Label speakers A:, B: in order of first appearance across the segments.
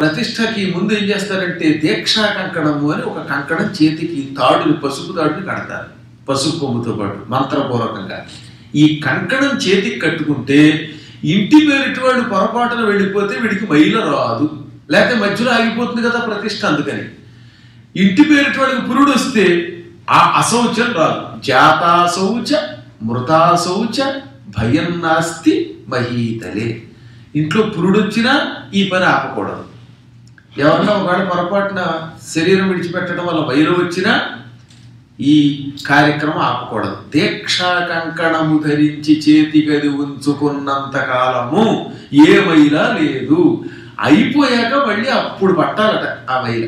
A: ప్రతిష్టకి ముందు ఏం చేస్తారంటే దీక్షా కంకణము అని ఒక కంకణం చేతికి తాడుని పసుపు తాడుని కడతారు పసుపు కొమ్ముతో పాటు మంత్రపూర్వకంగా ఈ కంకణం చేతికి కట్టుకుంటే ఇంటి పేరిటి వాళ్ళు పొరపాటున వెళ్ళిపోతే వీడికి మైల రాదు లేకపోతే మధ్యలో ఆగిపోతుంది కదా ప్రతిష్ట అందుకని ఇంటి పేరిటి వాడికి పురుడు వస్తే ఆ అశౌచం రాదు జాతాశౌచ మృతాశౌచ భయం నాస్తి మహీతలే ఇంట్లో పురుడు వచ్చినా ఈ పని ఆపకూడదు ఎవరన్నా ఒకవేళ పొరపాటున శరీరం విడిచిపెట్టడం వల్ల వైరు వచ్చినా ఈ కార్యక్రమం ఆపకూడదు దీక్షా కంకణము ధరించి చేతి గది ఉంచుకున్నంత కాలము ఏ మైల లేదు అయిపోయాక మళ్ళీ అప్పుడు పట్టాలట ఆ మైల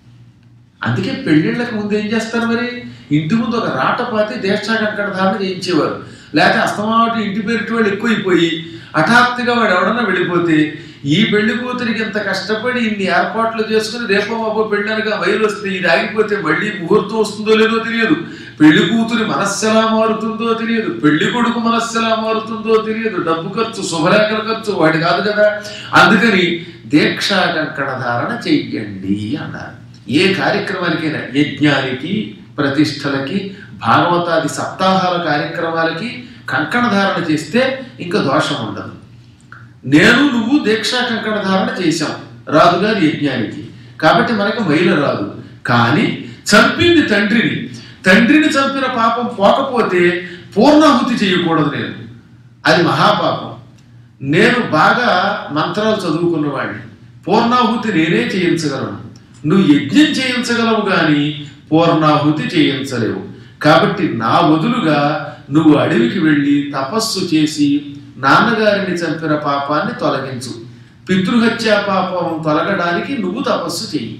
A: అందుకే పెళ్ళిళ్ళకి ముందు ఏం చేస్తారు మరి ఇంటి ముందు ఒక రాట పాతి దీక్షా కంకణ ధారణ చేయించేవారు లేకపోతే అస్తమాటు ఇంటి పేరిటి వాళ్ళు ఎక్కువైపోయి హఠాత్తుగా వాడు ఎవడన్నా వెళ్ళిపోతే ఈ పెళ్లి కూతురికి ఇంత కష్టపడి ఇన్ని ఏర్పాట్లు చేసుకుని రేపో మాపో పెళ్ళనగా వైరు వస్తే ఇది ఆగిపోతే మళ్ళీ ముహూర్తం వస్తుందో లేదో తెలియదు పెళ్లి కూతురి మనస్సు ఎలా మారుతుందో తెలియదు పెళ్లి కొడుకు మనస్సు ఎలా మారుతుందో తెలియదు డబ్బు ఖర్చు శుభలేఖల ఖర్చు వాడి కాదు కదా అందుకని దీక్షా కంకణ ధారణ చెయ్యండి అన్నారు ఏ కార్యక్రమానికైనా యజ్ఞానికి ప్రతిష్టలకి భాగవతాది సప్తాహాల కార్యక్రమాలకి కంకణ ధారణ చేస్తే ఇంకా దోషం ఉండదు నేను నువ్వు దీక్షా కంకణ ధారణ చేశాం రాజుగారి యజ్ఞానికి కాబట్టి మనకి మైల రాదు కానీ చంపింది తండ్రిని తండ్రిని చంపిన పాపం పోకపోతే పూర్ణాహుతి చేయకూడదు నేను అది మహాపాపం నేను బాగా మంత్రాలు చదువుకున్నవాడిని పూర్ణాహుతి నేనే చేయించగలను నువ్వు యజ్ఞం చేయించగలవు కానీ పూర్ణాహుతి చేయించలేవు కాబట్టి నా వదులుగా నువ్వు అడవికి వెళ్ళి తపస్సు చేసి నాన్నగారిని చంపిన పాపాన్ని తొలగించు పితృహత్యా పాపం తొలగడానికి నువ్వు తపస్సు చెయ్యి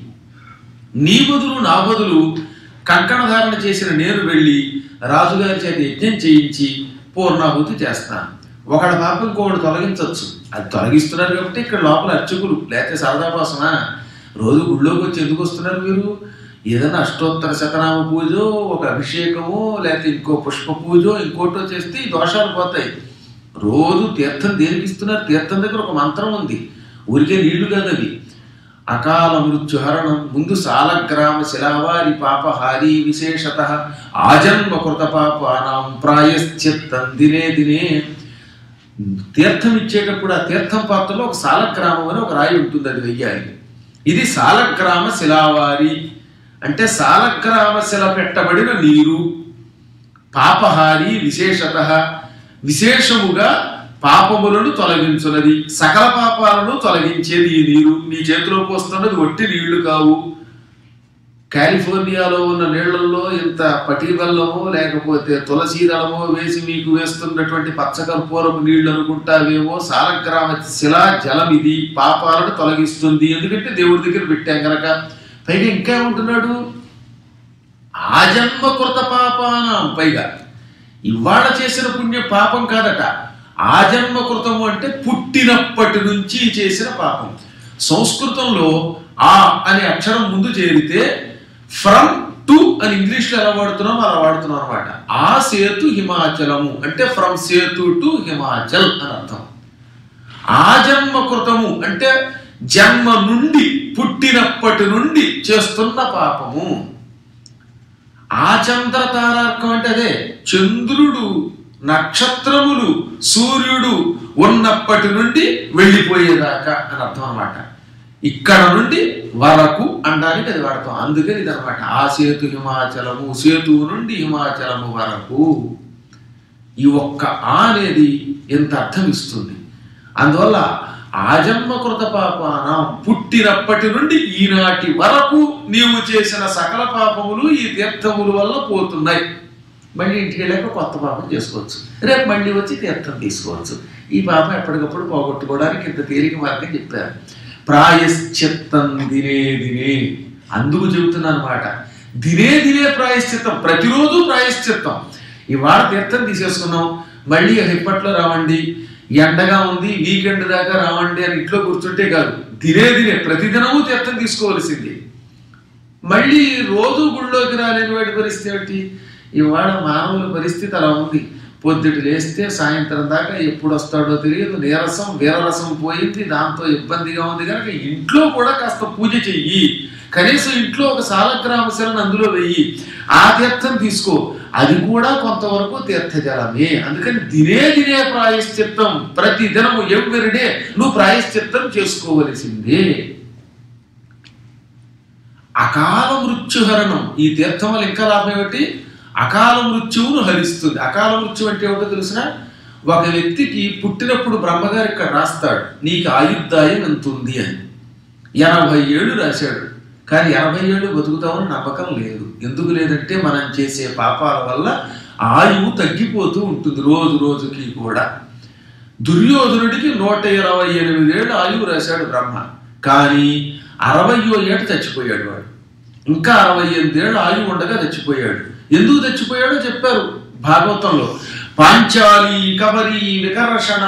A: నీ బదులు నా బదులు కంకణ ధారణ చేసిన నేను వెళ్ళి రాజుగారి చేత యజ్ఞం చేయించి పూర్ణాహుతి చేస్తాను ఒకడి పాపం ఇంకొకటి తొలగించవచ్చు అది తొలగిస్తున్నారు కాబట్టి ఇక్కడ లోపల అర్చకులు లేకపోతే సరదా కోసమా రోజు గుళ్ళోకి వచ్చి ఎందుకు వస్తున్నారు మీరు ఏదైనా అష్టోత్తర శతనామ పూజో ఒక అభిషేకమో లేకపోతే ఇంకో పుష్ప పూజో ఇంకోటో చేస్తే ఈ దోషాలు పోతాయి రోజు తీర్థం దేనికి ఇస్తున్నారు తీర్థం దగ్గర ఒక మంత్రం ఉంది ఊరికే నీళ్లు కాదు అది అకాల మృత్యుహరణం ముందు సాలగ్రామ శిలావారి పాపహారి విశేషత ఆజన్మ కృత పాపానాం ప్రాయశ్చిత్తం దినే దినే తీర్థం ఇచ్చేటప్పుడు ఆ తీర్థం పాత్రలో ఒక సాలగ్రామం అని ఒక రాయి ఉంటుంది అది వెయ్యాలి ఇది సాలగ్రామ శిలావారి అంటే సాలగ్రామ శిల పెట్టబడిన నీరు పాపహారి విశేషత విశేషముగా పాపములను తొలగించున్నది సకల పాపాలను తొలగించేది ఈ నీరు నీ చేతిలో పోస్తున్నది ఒట్టి నీళ్లు కావు కాలిఫోర్నియాలో ఉన్న నీళ్లలో ఇంత పటీబల్లమో లేకపోతే తులసి దళమో వేసి మీకు వేస్తున్నటువంటి పచ్చకర్పూరపు నీళ్లు అనుకుంటావేమో సాలగ్రామ శిలా జలం ఇది పాపాలను తొలగిస్తుంది ఎందుకంటే దేవుడి దగ్గర పెట్టాం కనుక పైగా ఇంకా ఏమంటున్నాడు ఆజన్మ కృత పాపానం పైగా ఇవాళ చేసిన పుణ్య పాపం కాదట ఆజన్మ కృతము అంటే పుట్టినప్పటి నుంచి చేసిన పాపం సంస్కృతంలో ఆ అనే అక్షరం ముందు చేరితే ఫ్రమ్ టు అని ఇంగ్లీష్లో ఎలా వాడుతున్నాం అలా వాడుతున్నాం అనమాట ఆ సేతు హిమాచలము అంటే ఫ్రమ్ సేతు టు హిమాచల్ అని అర్థం ఆజన్మ కృతము అంటే జన్మ నుండి పుట్టినప్పటి నుండి చేస్తున్న పాపము ఆచంద్ర తారార్కం అంటే అదే చంద్రుడు నక్షత్రములు సూర్యుడు ఉన్నప్పటి నుండి వెళ్ళిపోయేదాకా అని అర్థం అన్నమాట ఇక్కడ నుండి వరకు అనడానికి అది వాడతాం అందుకని ఇది అనమాట ఆ సేతు హిమాచలము సేతువు నుండి హిమాచలము వరకు ఈ ఒక్క ఆ అనేది ఎంత అర్థం ఇస్తుంది అందువల్ల ఆజన్మకృత పాపానం పుట్టినప్పటి నుండి ఈనాటి వరకు నీవు చేసిన సకల పాపములు ఈ తీర్థముల వల్ల పోతున్నాయి మళ్ళీ ఇంటికి వెళ్ళాక కొత్త పాపం చేసుకోవచ్చు రేపు మళ్ళీ వచ్చి తీర్థం తీసుకోవచ్చు ఈ పాపం ఎప్పటికప్పుడు పోగొట్టుకోవడానికి ఇంత తేలిక మార్గం చెప్పారు ప్రాయశ్చిత్తం దినే దినే అందుకు చెబుతున్నాను అనమాట దినే దినే ప్రాయశ్చిత్తం ప్రతిరోజు ప్రాయశ్చిత్తం ఇవాళ తీర్థం తీసేసుకున్నాం మళ్ళీ ఇప్పట్లో రావండి ఎండగా ఉంది వీకెండ్ దాకా రావండి అని ఇంట్లో కూర్చుంటే కాదు దినే దినే ప్రతిదినము తీర్థం తీసుకోవలసింది మళ్ళీ రోజు గుళ్ళోకి రాలేని వాడి పరిస్థితి ఏమిటి ఇవాళ మానవుల పరిస్థితి అలా ఉంది పొద్దుట లేస్తే సాయంత్రం దాకా ఎప్పుడు వస్తాడో తెలియదు నీరసం వీరరసం పోయింది దాంతో ఇబ్బందిగా ఉంది కనుక ఇంట్లో కూడా కాస్త పూజ చెయ్యి కనీసం ఇంట్లో ఒక సాలగ్రామశలను అందులో వెయ్యి ఆ తీర్థం తీసుకో అది కూడా కొంతవరకు తీర్థజలమే అందుకని దినే దినే ప్రాయశ్చిత్తం ప్రతి దినము ఎవ్వరిడే నువ్వు ప్రాయశ్చిత్తం చేసుకోవలసిందే అకాల మృత్యుహరణం ఈ తీర్థం వల్ల ఇంకా లాభం ఏమిటి అకాల మృత్యువును హరిస్తుంది అకాల మృత్యు అంటే ఏమిటో తెలిసిన ఒక వ్యక్తికి పుట్టినప్పుడు బ్రహ్మగారు ఇక్కడ రాస్తాడు నీకు ఆయుర్దాయం ఎంత ఉంది అని ఎనభై ఏళ్ళు రాశాడు కానీ ఎనభై ఏళ్ళు బతుకుతామని నమ్మకం లేదు ఎందుకు లేదంటే మనం చేసే పాపాల వల్ల ఆయువు తగ్గిపోతూ ఉంటుంది రోజు రోజుకి కూడా దుర్యోధనుడికి నూట ఇరవై ఎనిమిదేళ్ళు ఆయువు రాశాడు బ్రహ్మ కానీ అరవయో ఏట చచ్చిపోయాడు వాడు ఇంకా అరవై ఎనిమిదేళ్ళు ఆయువు ఉండగా చచ్చిపోయాడు ఎందుకు చచ్చిపోయాడో చెప్పారు భాగవతంలో పాంచాలి కబరి వికర్షణ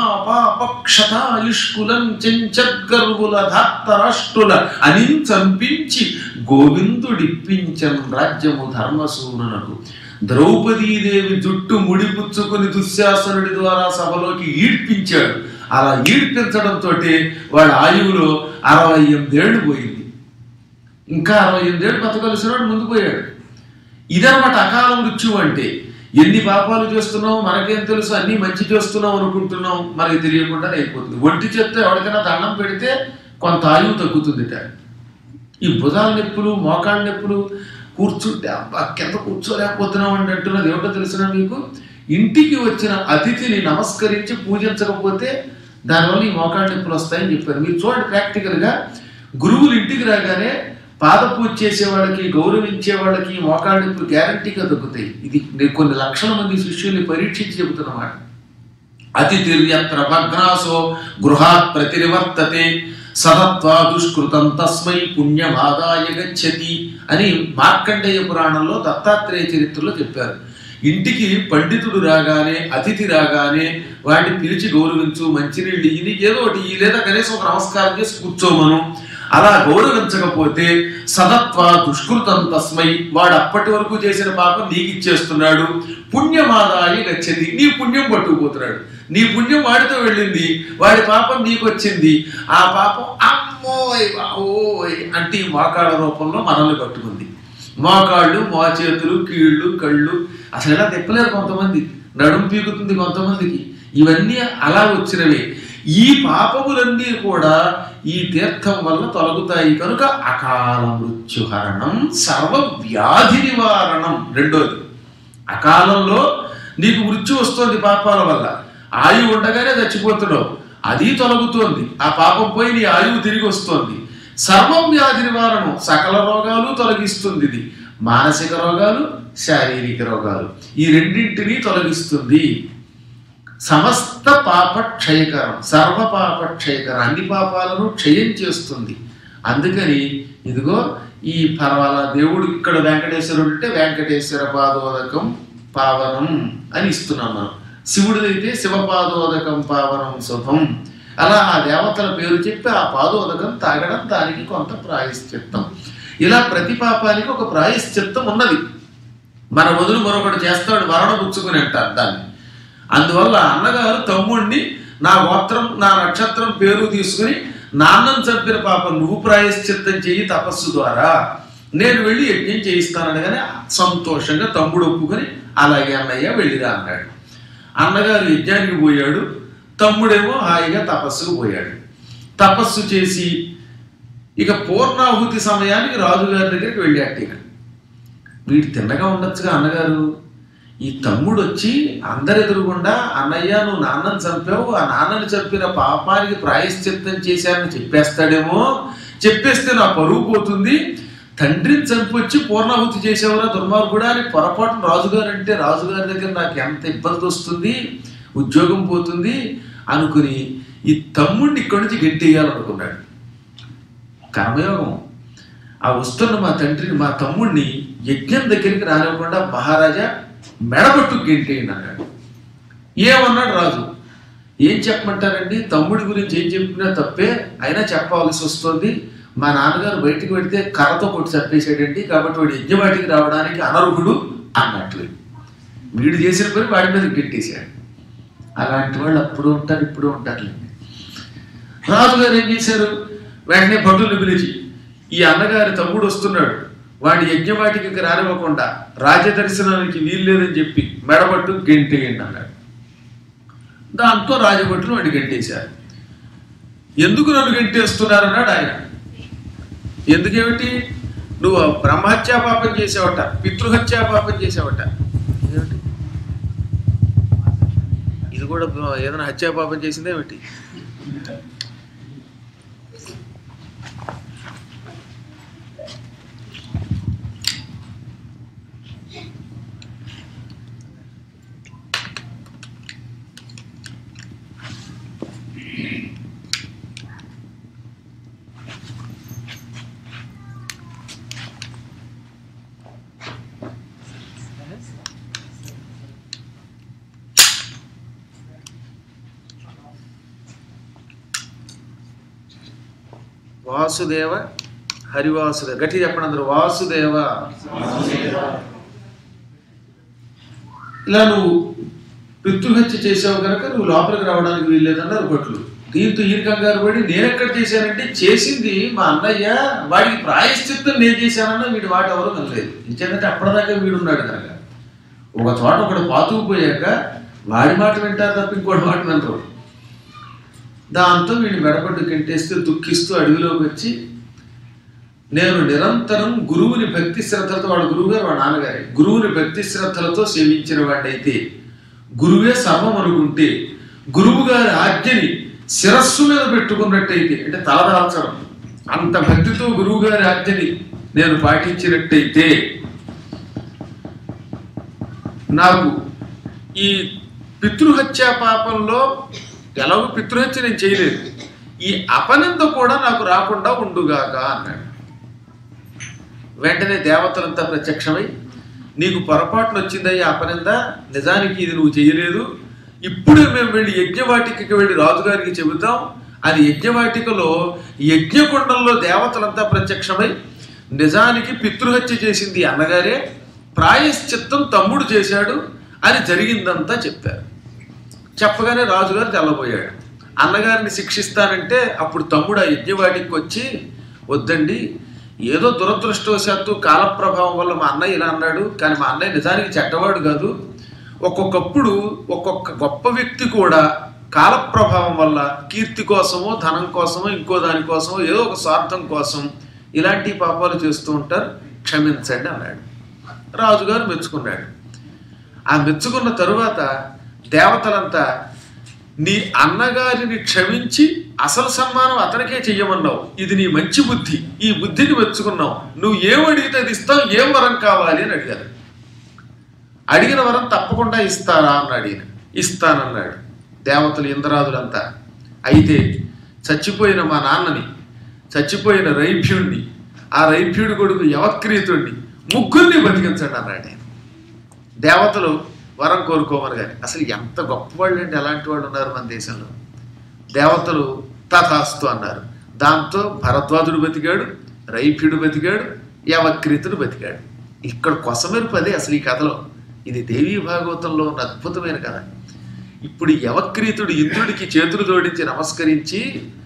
A: మహాపాపక్షతాయుష్కులం చెంచద్గర్వుల ధాత్తరాష్ట్రుల అని చంపించి గోవిందుడిప్పించను రాజ్యము ధర్మసూనునకు ద్రౌపదీదేవి జుట్టు ముడిపుచ్చుకుని దుశ్శాసనుడి ద్వారా సభలోకి ఈడ్పించాడు అలా ఈడ్పించడంతో వాడి ఆయువులో అరవై ఎనిమిదేళ్లు పోయింది ఇంకా అరవై ఎనిమిదేళ్ళు బతకలిసినాడు ముందు పోయాడు ఇదనమాట అకాల మృత్యు అంటే ఎన్ని పాపాలు చేస్తున్నావు మనకేం తెలుసు అన్ని మంచి చేస్తున్నాం అనుకుంటున్నాం మనకి తెలియకుండా అయిపోతుంది ఒంటి చేత్తో ఎవరికైనా దండం పెడితే కొంత ఆయువు తగ్గుతుందిట ఈ భుజాల నొప్పులు మోకాళ్ళ నొప్పులు కూర్చుంటే అబ్బా కింద కూర్చోలేకపోతున్నాం అని అంటున్నది ఏమిటో తెలిసిన మీకు ఇంటికి వచ్చిన అతిథిని నమస్కరించి పూజించకపోతే దానివల్ల ఈ మోకాళ్ళ నొప్పులు వస్తాయని చెప్పారు మీరు చూడండి ప్రాక్టికల్గా గురువులు ఇంటికి రాగానే పాద పూజ చేసే వాళ్ళకి గౌరవించే వాళ్ళకి ఈ మోకాళ్ళ నొప్పులు గ్యారంటీగా తగ్గుతాయి ఇది నేను కొన్ని లక్షల మంది శిష్యుల్ని పరీక్షించి చెబుతున్నమాట అతిథిర్యత్ర భగ్నాసో గృహాత్ ప్రతినివర్తతే సదత్వా దుష్కృతం తస్మై పుణ్యమాదాయ గచ్చతి అని మార్కండేయ పురాణంలో దత్తాత్రేయ చరిత్రలో చెప్పారు ఇంటికి పండితుడు రాగానే అతిథి రాగానే వాడిని పిలిచి గౌరవించు మంచినీళ్ళు ఇని ఏదో ఒకటి ఇయ్యి, లేదా కనీసం ఒక నమస్కారం చేసి కూర్చోమను అలా గౌరవించకపోతే సదత్వ దుష్కృతం తస్మై వాడు అప్పటి వరకు చేసిన పాపం నీకు ఇచ్చేస్తున్నాడు పుణ్యమాదాయి గచ్చది నీ పుణ్యం పట్టుకుపోతున్నాడు నీ పుణ్యం వాడితో వెళ్ళింది వాడి పాపం నీకు వచ్చింది ఆ పాపం అమ్మోయ్ ఓయ్ అంటే ఈ మోకాళ్ళ రూపంలో మనల్ని పట్టుకుంది మోకాళ్ళు మోచేతులు కీళ్ళు కళ్ళు అసలు ఎలా తిప్పలేరు కొంతమంది నడుం పీకుతుంది కొంతమందికి ఇవన్నీ అలా వచ్చినవే ఈ పాపములన్నీ కూడా ఈ తీర్థం వల్ల తొలగుతాయి కనుక అకాల మృత్యుహరణం సర్వ వ్యాధి నివారణం రెండోది అకాలంలో నీకు మృత్యు వస్తుంది పాపాల వల్ల ఆయువు ఉండగానే చచ్చిపోతున్నావు అది తొలగుతోంది ఆ పాపం పోయి నీ ఆయువు తిరిగి వస్తోంది సర్వం వ్యాధి నివారణం సకల రోగాలు తొలగిస్తుంది ఇది మానసిక రోగాలు శారీరక రోగాలు ఈ రెండింటినీ తొలగిస్తుంది సమస్త పాప క్షయకరం సర్వ పాప క్షయకరం అన్ని పాపాలను క్షయం చేస్తుంది అందుకని ఇదిగో ఈ పర్వాల దేవుడు ఇక్కడ వెంకటేశ్వరుడు అంటే వెంకటేశ్వర పాదోదకం పావనం అని ఇస్తున్నాం మనం శివుడిదైతే శివపాదోదకం పావనం శుభం అలా ఆ దేవతల పేరు చెప్పి ఆ పాదోదకం తాగడం దానికి కొంత ప్రాయశ్చిత్తం ఇలా ప్రతి పాపానికి ఒక ప్రాయశ్చిత్తం ఉన్నది మన వదులు మరొకటి చేస్తాడు మరణ పుచ్చుకుని అంటారు దాన్ని అందువల్ల అన్నగారు తమ్ముడిని నా గోత్రం నా నక్షత్రం పేరు తీసుకుని నాన్నం చంపిన పాపం నువ్వు ప్రాయశ్చిత్తం చెయ్యి తపస్సు ద్వారా నేను వెళ్ళి యజ్ఞం చేయిస్తాననగానే సంతోషంగా తమ్ముడు ఒప్పుకొని అలాగే అన్నయ్య వెళ్ళిరా అన్నాడు అన్నగారు యజ్ఞానికి పోయాడు తమ్ముడేమో హాయిగా తపస్సుకు పోయాడు తపస్సు చేసి ఇక పూర్ణాహుతి సమయానికి రాజుగారి దగ్గరికి వెళ్ళాడు ఇక వీడు తిన్నగా ఉండొచ్చుగా అన్నగారు ఈ తమ్ముడు వచ్చి అందరెదురుగుండా అన్నయ్య నువ్వు నాన్నని చంపావు ఆ నాన్నని చంపిన పాపానికి ప్రాయశ్చిత్తం చేశానని చెప్పేస్తాడేమో చెప్పేస్తే నా పరువు పోతుంది తండ్రిని చంపొచ్చి పూర్ణాహుతి చేసేవరా దుర్మార్గుడా అని పొరపాటున రాజుగారు అంటే రాజుగారి దగ్గర నాకు ఎంత ఇబ్బంది వస్తుంది ఉద్యోగం పోతుంది అనుకుని ఈ తమ్ముడిని ఇక్కడి నుంచి గెట్టేయాలనుకున్నాడు కర్మయోగం ఆ వస్తున్న మా తండ్రిని మా తమ్ముడిని యజ్ఞం దగ్గరికి రానివ్వకుండా మహారాజా మెడపట్టు గెంటేయండి అన్నాడు ఏమన్నాడు రాజు ఏం చెప్పమంటారండి తమ్ముడి గురించి ఏం చెప్పినా తప్పే అయినా చెప్పవలసి వస్తుంది మా నాన్నగారు బయటికి పెడితే కర్రతో కొట్టి చంపేశాడండి కాబట్టి వాడు యజ్ఞవాటికి రావడానికి అనర్హుడు అన్నట్లు వీడు చేసిన పని వాడి మీద గెట్టేశాడు అలాంటి వాళ్ళు అప్పుడు ఉంటారు ఇప్పుడు ఉంటారు రాజుగారు ఏం చేశారు వెంటనే భటులు పిలిచి ఈ అన్నగారి తమ్ముడు వస్తున్నాడు వాడి యజ్ఞవాటికి రానివ్వకుండా రాజదర్శనానికి వీల్లేదని చెప్పి మెడబట్టు గెంటేయండి అన్నాడు దాంతో రాజభటులు వాడిని గెంటేశారు ఎందుకు నన్ను గెంటేస్తున్నారు అన్నాడు ఆయన ఎందుకేమిటి నువ్వు బ్రహ్మహత్యా పాపం చేసావట పితృహత్యా పాపం చేసావట ఇదేమిటి ఇది కూడా ఏదైనా హత్యా పాపం చేసిందే ఏమిటి వాసుదేవ హరివాసుదేవ గట్టి చెప్పండి అందరూ వాసుదేవ ఇలా నువ్వు పితృహత్య చేసావు కనుక నువ్వు లోపలికి రావడానికి వీల్లేదన్నారు భట్లు దీంతో ఈయన కంగారు పడి నేనెక్కడ చేశానంటే చేసింది మా అన్నయ్య వాడికి ప్రాయశ్చిత్తం నేను చేశానన్నా వీడి వాటి ఎవరు కనలేదు ఇంకేంటంటే అప్పటిదాకా వీడున్నాడు కనుక ఒక చోట ఒకడు పాతుకుపోయాక వాడి మాట వింటారు తప్ప ఇంకోటి మాట వినరు దాంతో వీడిని మెడపడ్డు కెంటేస్తూ దుఃఖిస్తూ అడవిలోకి వచ్చి నేను నిరంతరం గురువుని భక్తి శ్రద్ధలతో వాడు గురువు గారు వాడు నాన్నగారే గురువుని భక్తి శ్రద్ధలతో సేవించిన వాడైతే గురువే సర్వం అనుకుంటే గురువు గారి ఆజ్ఞని శిరస్సు మీద పెట్టుకున్నట్టయితే అంటే తలదాల్చడం అంత భక్తితో గురువు గారి ఆజ్ఞని నేను పాటించినట్టయితే నాకు ఈ పితృహత్యా పాపంలో ఎలాగో పితృహత్య నేను చేయలేదు ఈ అపనింద కూడా నాకు రాకుండా ఉండుగాక అన్నాడు వెంటనే దేవతలంతా ప్రత్యక్షమై నీకు పొరపాటున వచ్చిందయ్యా అపనింద నిజానికి ఇది నువ్వు చేయలేదు ఇప్పుడే మేము వెళ్ళి యజ్ఞవాటికకి వెళ్ళి రాజుగారికి చెబుతాం అది యజ్ఞవాటికలో యజ్ఞకుండంలో దేవతలంతా ప్రత్యక్షమై నిజానికి పితృహత్య చేసింది అన్నగారే ప్రాయశ్చిత్తం తమ్ముడు చేశాడు అని జరిగిందంతా చెప్పారు చెప్పగానే రాజుగారు తెల్లబోయాడు అన్నగారిని శిక్షిస్తానంటే అప్పుడు తమ్ముడు ఆ యజ్ఞవాటికి వచ్చి వద్దండి ఏదో దురదృష్టవశాత్తు కాలప్రభావం వల్ల మా అన్నయ్య ఇలా అన్నాడు కానీ మా అన్నయ్య నిజానికి చెడ్డవాడు కాదు ఒక్కొక్కప్పుడు ఒక్కొక్క గొప్ప వ్యక్తి కూడా కాలప్రభావం వల్ల కీర్తి కోసమో ధనం కోసమో ఇంకో దానికోసమో ఏదో ఒక స్వార్థం కోసం ఇలాంటి పాపాలు చేస్తూ ఉంటారు క్షమించండి అన్నాడు రాజుగారు మెచ్చుకున్నాడు ఆ మెచ్చుకున్న తరువాత దేవతలంతా నీ అన్నగారిని క్షమించి అసలు సన్మానం అతనికే చెయ్యమన్నావు ఇది నీ మంచి బుద్ధి ఈ బుద్ధిని మెచ్చుకున్నావు నువ్వు ఏం అడిగితే అది ఇస్తావు ఏం వరం కావాలి అని అడిగారు అడిగిన వరం తప్పకుండా ఇస్తారా అన్నాడు ఈయన ఇస్తానన్నాడు దేవతలు ఇంద్రాదులంతా అయితే చచ్చిపోయిన మా నాన్నని చచ్చిపోయిన రైభ్యుణ్ణి ఆ రైభ్యుడి కొడుకు యవక్రీతుణ్ణి ముగ్గురిని బతికించండి అన్నాడు ఆయన దేవతలు వరం కోరుకోమని కానీ అసలు ఎంత గొప్పవాళ్ళు అండి ఎలాంటి వాళ్ళు ఉన్నారు మన దేశంలో దేవతలు తథాస్తు అన్నారు దాంతో భరద్వాజుడు బతికాడు రైభ్యుడు బతికాడు యవక్రీతుడు బతికాడు ఇక్కడ కొసమెరుపు అదే అసలు ఈ కథలో ఇది దేవీ భాగవతంలో ఉన్న అద్భుతమైన కథ ఇప్పుడు ఈ యవక్రీతుడు ఇంద్రుడికి చేతులు జోడించి నమస్కరించి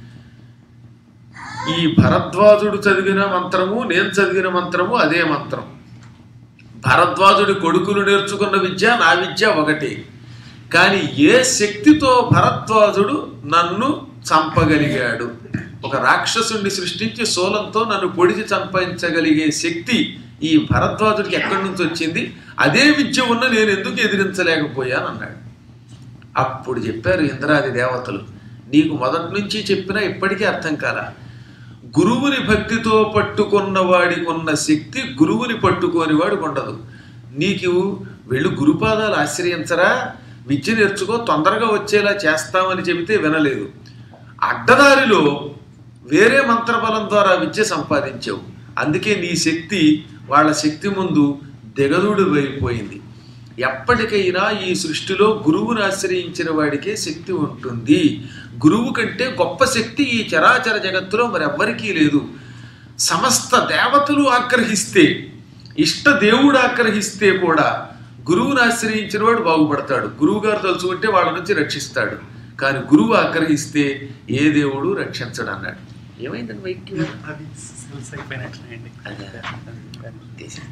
A: ఈ భరద్వాజుడు చదివిన మంత్రము నేను చదివిన మంత్రము అదే మంత్రం భరద్వాజుడి కొడుకులు నేర్చుకున్న విద్య నా విద్య ఒకటి కానీ ఏ శక్తితో భరద్వాజుడు నన్ను చంపగలిగాడు ఒక రాక్షసుణ్ణి సృష్టించి శూలంతో నన్ను పొడిచి చంపించగలిగే శక్తి ఈ భరద్వాజుడికి ఎక్కడి నుంచి వచ్చింది అదే విద్య ఉన్న నేను ఎందుకు ఎదిరించలేకపోయాను అన్నాడు అప్పుడు చెప్పారు ఇంద్రాది దేవతలు నీకు మొదటి నుంచి చెప్పినా ఇప్పటికీ అర్థం కాల గురువుని భక్తితో పట్టుకున్న వాడికి ఉన్న శక్తి గురువుని పట్టుకోని వాడికి ఉండదు నీకు వెళ్ళి గురుపాదాలు ఆశ్రయించరా విద్య నేర్చుకో తొందరగా వచ్చేలా చేస్తామని చెబితే వినలేదు అడ్డదారిలో వేరే మంత్రబలం ద్వారా విద్య సంపాదించావు అందుకే నీ శక్తి వాళ్ళ శక్తి ముందు దిగదుడు అయిపోయింది ఎప్పటికైనా ఈ సృష్టిలో గురువుని ఆశ్రయించిన వాడికే శక్తి ఉంటుంది గురువు కంటే గొప్ప శక్తి ఈ చరాచర జగత్తులో మరి ఎవ్వరికీ లేదు సమస్త దేవతలు ఆగ్రహిస్తే ఇష్ట దేవుడు ఆగ్రహిస్తే కూడా గురువుని ఆశ్రయించిన వాడు బాగుపడతాడు గురువు గారు తలుచుకుంటే వాళ్ళ నుంచి రక్షిస్తాడు కానీ గురువు ఆగ్రహిస్తే ఏ దేవుడు రక్షించడు అన్నాడు ఏమైందండి వైద్యం
B: అది సెల్స్ అయిపోయినట్లేండి
A: అదే. తీసి.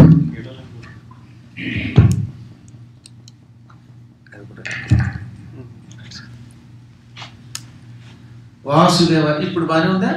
A: అది కూడా. వాసుదేవ ఇప్పుడు బాగానే ఉందా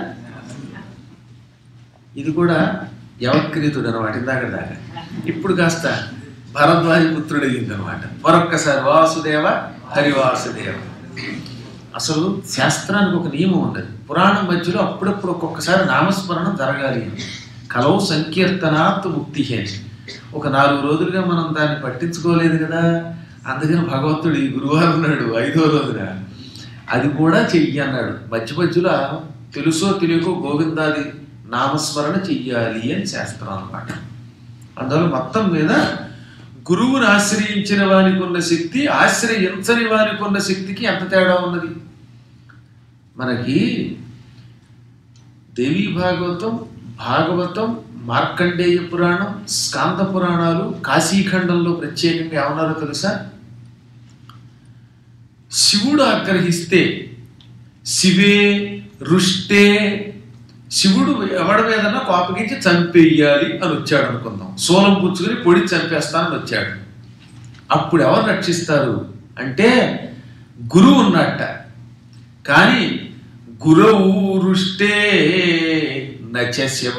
A: ఇది కూడా యవక్రీతుడు అనమాట ఇందాక దాకా ఇప్పుడు కాస్త భరద్వాజ పుత్రుడు అయ్యింది అనమాట మరొక్కసారి వాసుదేవ హరివాసుదేవ అసలు శాస్త్రానికి ఒక నియమం ఉన్నది పురాణం మధ్యలో అప్పుడప్పుడు ఒక్కొక్కసారి నామస్మరణం జరగాలి అని. కలవు సంకీర్తనాత్ ముక్తి అని ఒక నాలుగు రోజులుగా మనం దాన్ని పట్టించుకోలేదు కదా అందుకని భగవంతుడు ఈ గురువారం నాడు ఐదో రోజున అది కూడా చెయ్యి అన్నాడు మధ్య మధ్యలో తెలుసో తెలియకో గోవిందాది నామస్మరణ చెయ్యాలి అని శాస్త్రం అన్నమాట అందువల్ల మొత్తం మీద గురువుని ఆశ్రయించిన వానికి ఉన్న శక్తి ఆశ్రయించని వానికి ఉన్న శక్తికి ఎంత తేడా ఉన్నది మనకి దేవీ భాగవతం భాగవతం మార్కండేయ పురాణం స్కాంద పురాణాలు కాశీఖండంలో ప్రత్యేకంగా ఏమన్నారో తెలుసా శివుడు ఆగ్రహిస్తే శివే రుష్టే శివుడు ఎవడి మీదన్నా కోపగించి చంపేయాలి అని వచ్చాడు అనుకుందాం సోలం పుచ్చుకుని పొడి చంపేస్తానని వచ్చాడు అప్పుడు ఎవరు రక్షిస్తారు అంటే గురువు ఉన్నట్ట కానీ గురువు రుష్టే నచ శివ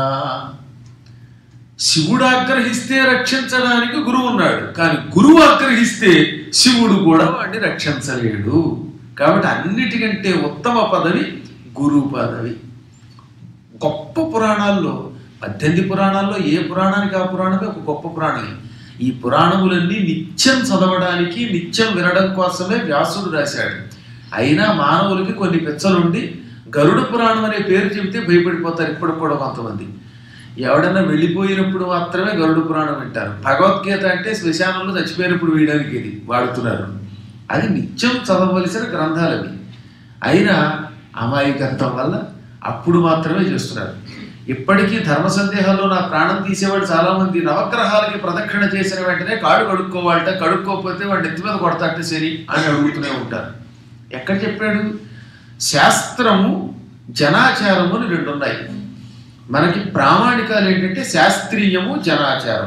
A: శివుడు ఆగ్రహిస్తే రక్షించడానికి గురువు ఉన్నాడు కానీ గురువు ఆగ్రహిస్తే శివుడు కూడా వాడిని రక్షించలేడు కాబట్టి అన్నిటికంటే ఉత్తమ పదవి గురు పదవి గొప్ప పురాణాల్లో పద్దెనిమిది పురాణాల్లో ఏ పురాణానికి ఆ పురాణమే ఒక గొప్ప పురాణమే ఈ పురాణములన్నీ నిత్యం చదవడానికి నిత్యం వినడం కోసమే వ్యాసుడు రాశాడు అయినా మానవులకి కొన్ని పెచ్చలుండి గరుడ పురాణం అనే పేరు చెబితే భయపడిపోతారు ఇప్పటికి కూడా కొంతమంది ఎవడన్నా వెళ్ళిపోయినప్పుడు మాత్రమే గరుడ పురాణం వింటారు భగవద్గీత అంటే శ్మశానంలో చచ్చిపోయినప్పుడు వేయడానికి ఇది వాడుతున్నారు అది నిత్యం చదవవలసిన గ్రంథాలు అవి అయినా అమాయకత్వం వల్ల అప్పుడు మాత్రమే చేస్తున్నారు ఇప్పటికీ ధర్మ సందేహాల్లో నా ప్రాణం తీసేవాడు చాలా మంది నవగ్రహాలకి ప్రదక్షిణ చేసిన వెంటనే కాడు కడుక్కోవాలట కడుక్కోకపోతే వాడు నెత్తి మీద కొడతాటే సరి అని అడుగుతూనే ఉంటారు ఎక్కడ చెప్పాడు శాస్త్రము జనాచారము అని రెండు ఉన్నాయి మనకి ప్రామాణికాలు ఏంటంటే శాస్త్రీయము జనాచారం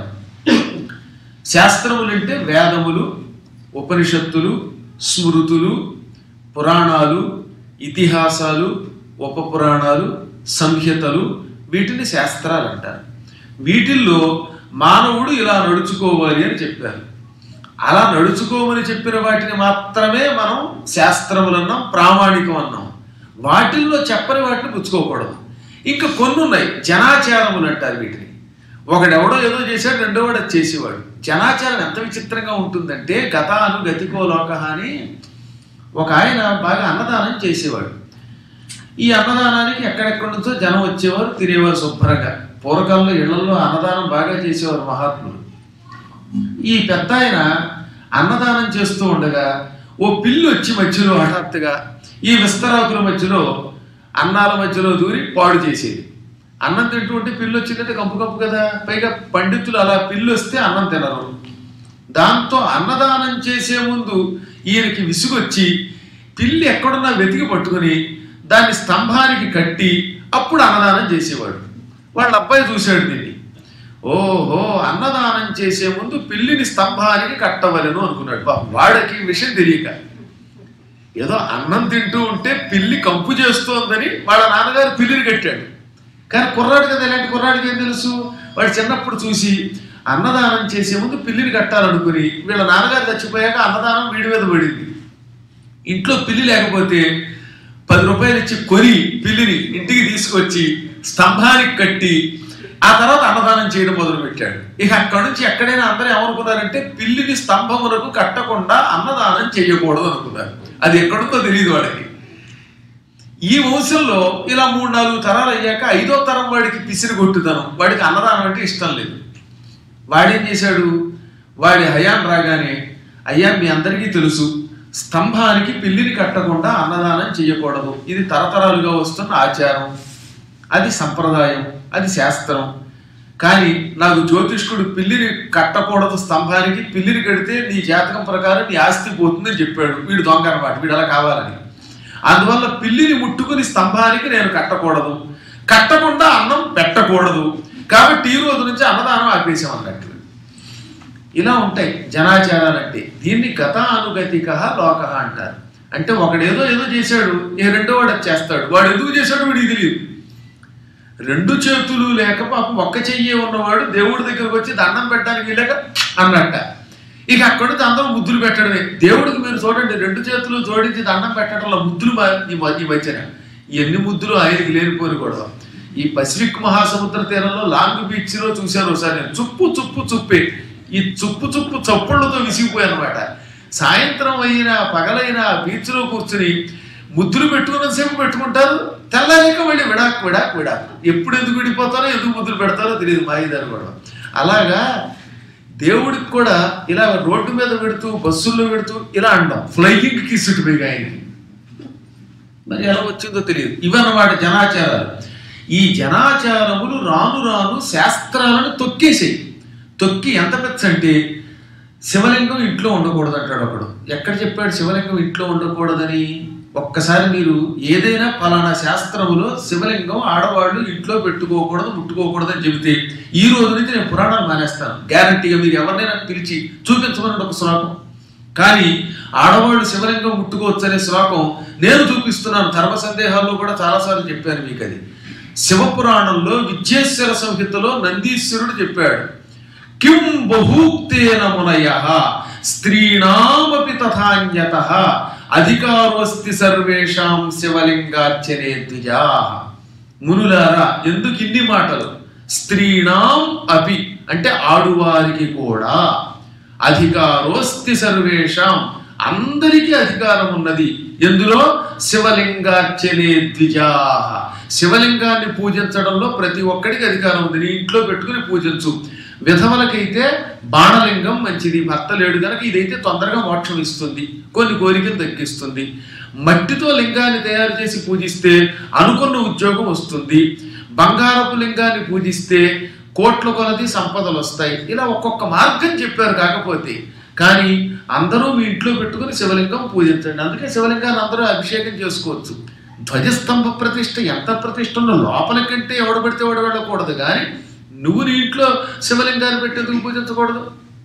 A: శాస్త్రములు అంటే వేదములు ఉపనిషత్తులు స్మృతులు పురాణాలు ఇతిహాసాలు ఉపపురాణాలు సంహితలు వీటిని శాస్త్రాలు అంటారు వీటిల్లో మానవుడు ఇలా నడుచుకోవాలి అని చెప్పారు అలా నడుచుకోమని చెప్పిన వాటిని మాత్రమే మనం శాస్త్రములన్నాం ప్రామాణికం అన్నాం వాటిల్లో చెప్పని వాటిని పుచ్చుకోకూడదు ఇంకా కొన్ని ఉన్నాయి జనాచారములు అంటారు వీటిని ఒకడెవడో ఏదో చేశాడు రెండో వాడు అది చేసేవాడు జనాచారం ఎంత విచిత్రంగా ఉంటుందంటే గతాను గతికో లోక అని ఒక ఆయన బాగా అన్నదానం చేసేవాడు ఈ అన్నదానానికి ఎక్కడెక్కడి నుంచో జనం వచ్చేవారు తినేవారు శుభ్రంగా పూర్వకాలంలో ఇళ్లలో అన్నదానం బాగా చేసేవారు మహాత్ములు ఈ పెద్ద ఆయన అన్నదానం చేస్తూ ఉండగా ఓ పిల్లి వచ్చి మధ్యలో హఠాత్తుగా ఈ విస్తరాకుల మధ్యలో అన్నాల మధ్యలో దూరి పాడు చేసేది అన్నం తింటూ ఉంటే పిల్లి వచ్చిందంటే కంపు కంపు కదా పైగా పండితులు అలా పిల్లి వస్తే అన్నం తినరు దాంతో అన్నదానం చేసే ముందు ఈయనకి విసుగొచ్చి పిల్లి ఎక్కడున్నా వెతికి పట్టుకుని దాన్ని స్తంభానికి కట్టి అప్పుడు అన్నదానం చేసేవాడు వాళ్ళ అబ్బాయి చూశాడు దీన్ని ఓహో అన్నదానం చేసే ముందు పిల్లిని స్తంభానికి కట్టవలను అనుకున్నాడు పాపం వాడికి ఈ విషయం తెలియక ఏదో అన్నం తింటూ ఉంటే పిల్లి కంపు చేస్తోందని వాళ్ళ నాన్నగారు పిల్లిని కట్టాడు కానీ కుర్రాడు కదా ఇలాంటి కుర్రాడికి ఏం తెలుసు వాడు చిన్నప్పుడు చూసి అన్నదానం చేసే ముందు పిల్లిని కట్టాలనుకుని వీళ్ళ నాన్నగారు చచ్చిపోయాక అన్నదానం వీడి మీద పడింది ఇంట్లో పిల్లి లేకపోతే పది రూపాయలు ఇచ్చి కొని పిల్లిని ఇంటికి తీసుకొచ్చి స్తంభానికి కట్టి ఆ తర్వాత అన్నదానం చేయడం మొదలు పెట్టాడు ఇక అక్కడి నుంచి ఎక్కడైనా అందరూ ఏమనుకున్నారంటే పిల్లిని స్తంభములకు కట్టకుండా అన్నదానం చేయకూడదు అనుకున్నారు అది ఎక్కడుందో తెలియదు వాడికి ఈ వంశంలో ఇలా మూడు నాలుగు తరాలు అయ్యాక ఐదో తరం వాడికి పిసిరి కొట్టుదనం వాడికి అన్నదానం అంటే ఇష్టం లేదు వాడేం చేశాడు వాడి హయాన్ రాగానే అయ్యా మీ అందరికీ తెలుసు స్తంభానికి పిల్లిని కట్టకుండా అన్నదానం చేయకూడదు ఇది తరతరాలుగా వస్తున్న ఆచారం అది సంప్రదాయం అది శాస్త్రం కానీ నాకు జ్యోతిష్కుడు పిల్లిని కట్టకూడదు స్తంభానికి పిల్లిని కడితే నీ జాతకం ప్రకారం నీ ఆస్తి పోతుందని చెప్పాడు వీడు దొంగ అనమాట వీడు అలా కావాలని అందువల్ల పిల్లిని ముట్టుకుని స్తంభానికి నేను కట్టకూడదు కట్టకుండా అన్నం పెట్టకూడదు కాబట్టి ఈ రోజు నుంచి అన్నదానం ఆపేసాం అన్నట్టు ఇలా ఉంటాయి జనాచారాలంటే దీన్ని గతానుగతిక లోక అంటారు అంటే ఒకడేదో ఏదో చేశాడు ఏ రెండో వాడు అది చేస్తాడు వాడు ఎందుకు చేశాడు వీడికి తెలియదు రెండు చేతులు లేక పాపం ఒక్క చెయ్యి ఉన్నవాడు దేవుడి దగ్గరకు వచ్చి దండం పెట్టడానికి వెళ్ళాక అన్నట్ట ఇక అక్కడ నుంచి అందరూ ముద్దులు పెట్టడమే దేవుడికి మీరు చూడండి రెండు చేతులు జోడించి దండం పెట్టడంలో ముద్దులు మా- ఈ మ- ఈ మధ్యన ఎన్ని ముద్దులు ఆయనకి లేనిపోని కూడా ఈ పసిఫిక్ మహాసముద్ర తీరంలో లాంగ్ బీచ్ లో చూశాను ఒకసారి నేను చుప్పు చుప్పు చుప్పే ఈ చుప్పు చుప్పు చప్పుళ్ళతో విసిగిపోయాను అనమాట సాయంత్రం అయినా పగలైనా బీచ్ లో కూర్చుని ముద్దులు పెట్టుకున్నంతసేపు పెట్టుకుంటారు తెల్లారిక మళ్ళీ విడాక్ విడాక్ విడాక్ ఎప్పుడు ఎందుకు విడిపోతారో ఎందుకు ముద్దులు పెడతారో తెలియదు మాయిదారు కూడా అలాగా దేవుడికి కూడా ఇలా రోడ్డు మీద పెడుతూ బస్సుల్లో పెడుతూ ఇలా అంటాం ఫ్లైయింగ్ కిస్ పైగా ఆయనకి మరి ఎలా వచ్చిందో తెలియదు ఇవన్నమాట జనాచారాలు ఈ జనాచారములు రాను రాను శాస్త్రాలను తొక్కేసాయి తొక్కి ఎంత పెచ్చ అంటే శివలింగం ఇంట్లో ఉండకూడదు అంటాడు ఒకడు ఎక్కడ చెప్పాడు శివలింగం ఇంట్లో ఉండకూడదని ఒక్కసారి మీరు ఏదైనా ఫలానా శాస్త్రములో శివలింగం ఆడవాళ్ళు ఇంట్లో పెట్టుకోకూడదు ముట్టుకోకూడదు అని చెబితే ఈ రోజు నుంచి నేను పురాణాలు మానేస్తాను గ్యారంటీగా మీరు ఎవరినైనా పిలిచి చూపించమని ఒక శ్లోకం కానీ ఆడవాళ్ళు శివలింగం ముట్టుకోవచ్చు అనే శ్లోకం నేను చూపిస్తున్నాను ధర్మ సందేహాల్లో కూడా చాలాసార్లు చెప్పాను మీకు అది శివపురాణంలో విద్యేశ్వర సంహితలో నందీశ్వరుడు చెప్పాడు కిం బహూక్తేన మునయ స్త్రీణామపి తథాన్యత అధికారోస్తి సర్వేషాం శివలింగార్చనే ద్విజా మునులారా ఎందుకు ఇన్ని మాటలు స్త్రీణాం అపి అంటే ఆడువారికి కూడా అధికారోస్తి సర్వేషాం అందరికీ అధికారం ఉన్నది ఎందులో శివలింగార్చనే ద్విజా శివలింగాన్ని పూజించడంలో ప్రతి ఒక్కడికి అధికారం ఉంది నీ ఇంట్లో పెట్టుకుని పూజించు విధవలకైతే బాణలింగం మంచిది భర్త లేడు కనుక ఇదైతే తొందరగా మోక్షం ఇస్తుంది కొన్ని కోరికలు తగ్గిస్తుంది మట్టితో లింగాన్ని తయారు చేసి పూజిస్తే అనుకున్న ఉద్యోగం వస్తుంది బంగారపు లింగాన్ని పూజిస్తే కోట్ల కొలది సంపదలు వస్తాయి ఇలా ఒక్కొక్క మార్గం చెప్పారు కాకపోతే కానీ అందరూ మీ ఇంట్లో పెట్టుకుని శివలింగం పూజించండి అందుకే శివలింగాన్ని అందరూ అభిషేకం చేసుకోవచ్చు ధ్వజస్తంభ ప్రతిష్ఠ ఎంత ప్రతిష్ఠ ఉందో లోపల కంటే ఎవడు పెడితే ఎవడు వెళ్ళకూడదు కానీ నువ్వు నీ ఇంట్లో శివలింగాన్ని పెట్టేందుకు పూజించకూడదు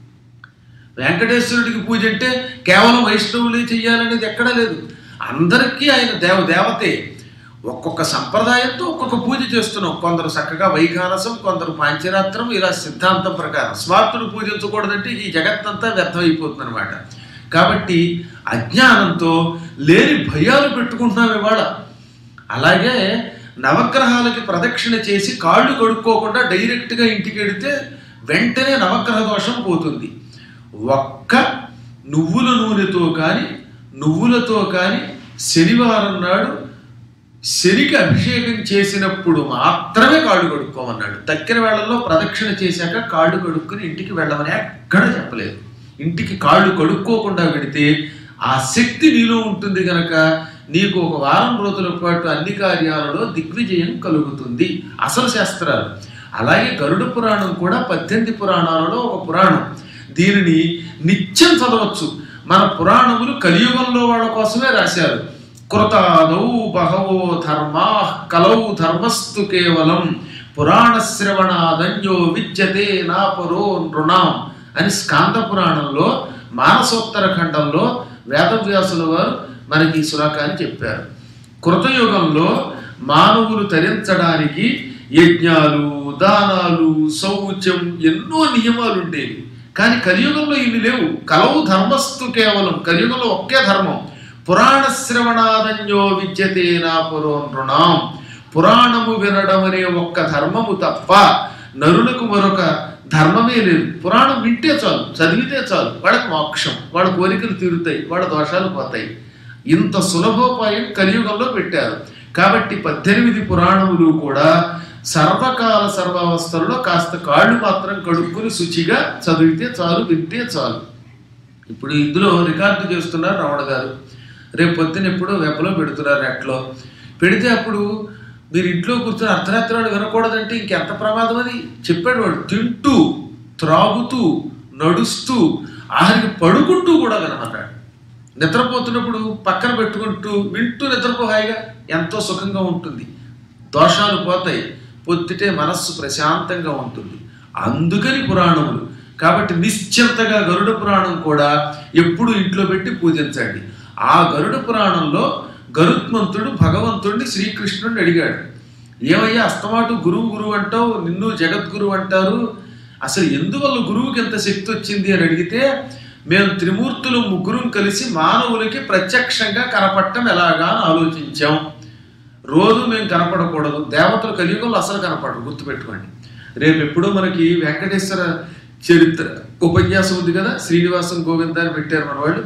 A: వెంకటేశ్వరుడికి పూజ అంటే కేవలం వైష్ణవులే చెయ్యాలనేది ఎక్కడా లేదు అందరికీ ఆయన దేవ దేవతే ఒక్కొక్క సంప్రదాయంతో ఒక్కొక్క పూజ చేస్తున్నాం కొందరు చక్కగా వైఖానసం కొందరు పాంచరాత్రం ఇలా సిద్ధాంతం ప్రకారం స్వార్థుడు పూజించకూడదంటే ఈ జగత్తంతా వ్యర్థమైపోతుంది అనమాట కాబట్టి అజ్ఞానంతో లేని భయాలు పెట్టుకుంటున్నాం ఇవాళ అలాగే నవగ్రహాలకి ప్రదక్షిణ చేసి కాళ్ళు కడుక్కోకుండా డైరెక్ట్గా ఇంటికి వెడితే వెంటనే నవగ్రహ దోషం పోతుంది ఒక్క నువ్వుల నూనెతో కానీ నువ్వులతో కానీ శనివారం నాడు శనికి అభిషేకం చేసినప్పుడు మాత్రమే కాళ్ళు కడుక్కోమన్నాడు తక్కిన వేళల్లో ప్రదక్షిణ చేశాక కాళ్ళు కడుక్కుని ఇంటికి వెళ్ళమని ఎక్కడ చెప్పలేదు ఇంటికి కాళ్ళు కడుక్కోకుండా పెడితే ఆ శక్తి నీలో ఉంటుంది గనక నీకు ఒక వారం రోజుల పాటు అన్ని కార్యాలలో దిగ్విజయం కలుగుతుంది అసలు శాస్త్రాలు అలాగే గరుడ పురాణం కూడా పద్దెనిమిది పురాణాలలో ఒక పురాణం దీనిని నిత్యం చదవచ్చు మన పురాణములు కలియుగంలో వాళ్ళ కోసమే రాశారు కృతాదౌ బహవో ధర్మా కలౌ ధర్మస్తు కేవలం పురాణ శ్రవణాదన్యో విద్యతే నాపరో నృణాం అని స్కాంద పురాణంలో మానసోత్తర ఖండంలో వేదవ్యాసుల వారు మనకి ఈ శ్లోకాన్ని చెప్పారు కృతయుగంలో మానవులు తరించడానికి యజ్ఞాలు దానాలు శౌచం ఎన్నో నియమాలు ఉండేవి కానీ కలియుగంలో ఇన్ని లేవు కలవు ధర్మస్తు కేవలం కలియుగంలో ఒకే ధర్మం పురాణ శ్రవణాదన్యో విద్యతే నా పురో నృణాం పురాణము వినడం అనే ఒక్క ధర్మము తప్ప నరులకు మరొక ధర్మమే లేదు పురాణం వింటే చాలు చదివితే చాలు వాళ్ళకి మోక్షం వాళ్ళ కోరికలు తీరుతాయి వాళ్ళ దోషాలు పోతాయి ఇంత సులభోపాయం కలియుగంలో పెట్టారు కాబట్టి పద్దెనిమిది పురాణములు కూడా సర్వకాల సర్వావస్థలలో కాస్త కాళ్ళు మాత్రం కడుక్కుని శుచిగా చదివితే చాలు వింటే చాలు ఇప్పుడు ఇందులో రికార్డు చేస్తున్నారు రమణ గారు రేపు పొద్దున ఎప్పుడు వెబ్బలో పెడుతున్నారు నెట్లో పెడితే అప్పుడు మీరు ఇంట్లో కూర్చొని అర్ధరాత్రి వాడు వినకూడదంటే ఇంకెంత ప్రమాదం అది చెప్పాడు వాడు తింటూ త్రాగుతూ నడుస్తూ ఆఖరికి పడుకుంటూ కూడా వినమన్నాడు నిద్రపోతున్నప్పుడు పక్కన పెట్టుకుంటూ వింటూ నిద్రపో హాయిగా ఎంతో సుఖంగా ఉంటుంది దోషాలు పోతాయి పొద్దుటే మనస్సు ప్రశాంతంగా ఉంటుంది అందుకని పురాణములు కాబట్టి నిశ్చింతగా గరుడ పురాణం కూడా ఎప్పుడు ఇంట్లో పెట్టి పూజించండి ఆ గరుడ పురాణంలో గరుత్మంతుడు భగవంతుడిని శ్రీకృష్ణుడిని అడిగాడు ఏమయ్యా అస్తమాటు గురువు గురువు అంటావు నిన్ను జగద్గురువు అంటారు అసలు ఎందువల్ల గురువుకి ఎంత శక్తి వచ్చింది అని అడిగితే మేము త్రిమూర్తులు ముగ్గురం కలిసి మానవులకి ప్రత్యక్షంగా కనపడటం ఎలాగా అని ఆలోచించాం రోజు మేము కనపడకూడదు దేవతలు కలియుగంలో అసలు కనపడరు గుర్తుపెట్టుకోండి రేపు ఎప్పుడో మనకి వెంకటేశ్వర చరిత్ర ఉపన్యాసం ఉంది కదా శ్రీనివాసం గోవింద అని పెట్టారు మన వాళ్ళు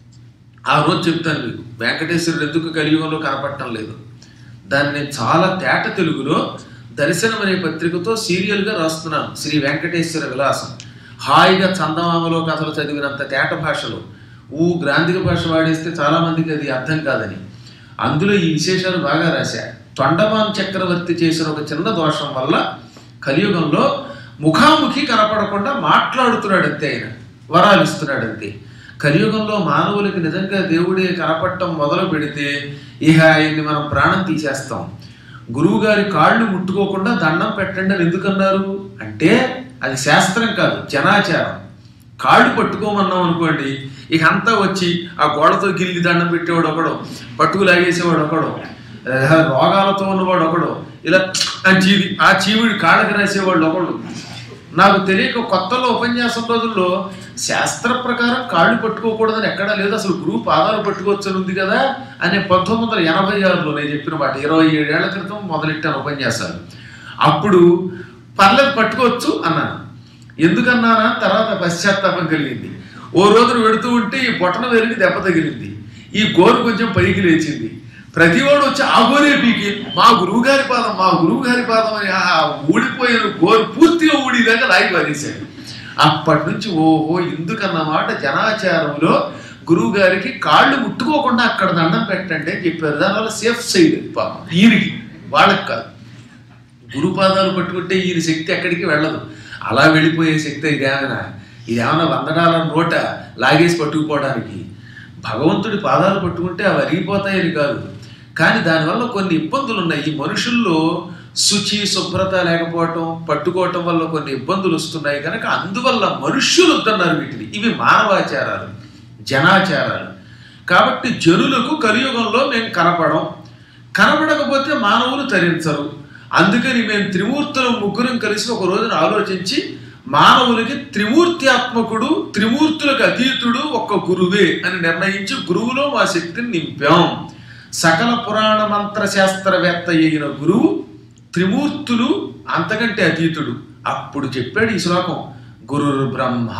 A: ఆ రోజు చెప్తాను మీకు వెంకటేశ్వరుడు ఎందుకు కలియుగంలో కనపడటం లేదు దాన్ని నేను చాలా తేట తెలుగులో దర్శనం అనే పత్రికతో సీరియల్గా రాస్తున్నాను శ్రీ వెంకటేశ్వర విలాసం హాయిగా చందమామలో కథలు చదివినంత తేట భాషలో ఊ గ్రాంధిక భాష వాడేస్తే చాలా మందికి అది అర్థం కాదని అందులో ఈ విశేషాలు బాగా రాశా తొండమాన్ చక్రవర్తి చేసిన ఒక చిన్న దోషం వల్ల కలియుగంలో ముఖాముఖి కనపడకుండా మాట్లాడుతున్నాడు అంతే ఆయన వరాలు ఇస్తున్నాడు అంతే కలియుగంలో మానవులకి నిజంగా దేవుడే కనపడటం మొదలు పెడితే ఇహ ఆయన్ని మనం ప్రాణం తీసేస్తాం గురువుగారి కాళ్ళు ముట్టుకోకుండా దండం పెట్టండి అని ఎందుకన్నారు అంటే అది శాస్త్రం కాదు జనాచారం కాళ్ళు పట్టుకోమన్నాం అనుకోండి ఇక అంతా వచ్చి ఆ గోడతో గిల్లి దండం పెట్టేవాడు ఒకడు పట్టుకు లాగేసేవాడు ఒకడు ఆ, రోగాలతో ఉన్నవాడు ఒకడు ఇలా ఆ చీవి ఆ చీవిడి కాళ్ళకి రాసేవాళ్ళు ఒకడు నాకు తెలియక కొత్తలో ఉపన్యాసం రోజుల్లో శాస్త్ర ప్రకారం కాళ్ళు పట్టుకోకూడదని ఎక్కడా లేదు అసలు గురువు పాదాలు పట్టుకోవచ్చు అని ఉంది కదా అనే పంతొమ్మిది వందల ఎనభై ఆరులో నేను చెప్పిన మాట ఇరవై ఏడేళ్ల క్రితం మొదలెట్టాను ఉపన్యాసాలు అప్పుడు పర్లేదు పట్టుకోవచ్చు అన్నాను ఎందుకన్నానా తర్వాత పశ్చాత్తాపం కలిగింది ఓ రోజున వెడుతూ ఉంటే ఈ బొటన వెలిగి దెబ్బ తగిలింది ఈ గోరు కొంచెం పైకి లేచింది ప్రతివాడు వచ్చి ఆ గోరే పీకి మా గురువు గారి పాదం మా గురువు గారి పాదం అని ఆ ఊడిపోయిన గోరు పూర్తిగా ఊడిదాకా లాగి పారేశాడు అప్పటి నుంచి ఓహో ఎందుకన్నమాట జనాచారంలో గురువు గారికి కాళ్ళు ముట్టుకోకుండా అక్కడ దండం పెట్టండి అని చెప్పారు దానివల్ల సేఫ్ సైడ్ పాపం ఈయనకి వాళ్ళకి కాదు గురుపాదాలు పట్టుకుంటే ఈయన శక్తి ఎక్కడికి వెళ్ళదు అలా వెళ్ళిపోయే శక్తి ఇదేమైనా ఇదేమైనా వంద డాలర్ నోట లాగేసి పట్టుకుపోవడానికి భగవంతుడి పాదాలు పట్టుకుంటే అవి అరిగిపోతాయని కాదు కానీ దానివల్ల కొన్ని ఇబ్బందులు ఉన్నాయి ఈ మనుషుల్లో శుచి శుభ్రత లేకపోవటం పట్టుకోవటం వల్ల కొన్ని ఇబ్బందులు వస్తున్నాయి కనుక అందువల్ల మనుష్యులు వద్దన్నారు వీటిని ఇవి మానవాచారాలు జనాచారాలు కాబట్టి జనులకు కలియుగంలో మేము కనపడం కనపడకపోతే మానవులు తరించరు అందుకని మేము త్రిమూర్తులు ముగ్గురం కలిసి ఒక రోజున ఆలోచించి మానవులకి త్రిమూర్త్యాత్మకుడు త్రిమూర్తులకు అతీతుడు ఒక్క గురువే అని నిర్ణయించి గురువులో మా శక్తిని నింపాం సకల పురాణ మంత్ర శాస్త్రవేత్త అయిన గురువు త్రిమూర్తులు అంతకంటే అతీతుడు అప్పుడు చెప్పాడు ఈ శ్లోకం గురుర్ బ్రహ్మ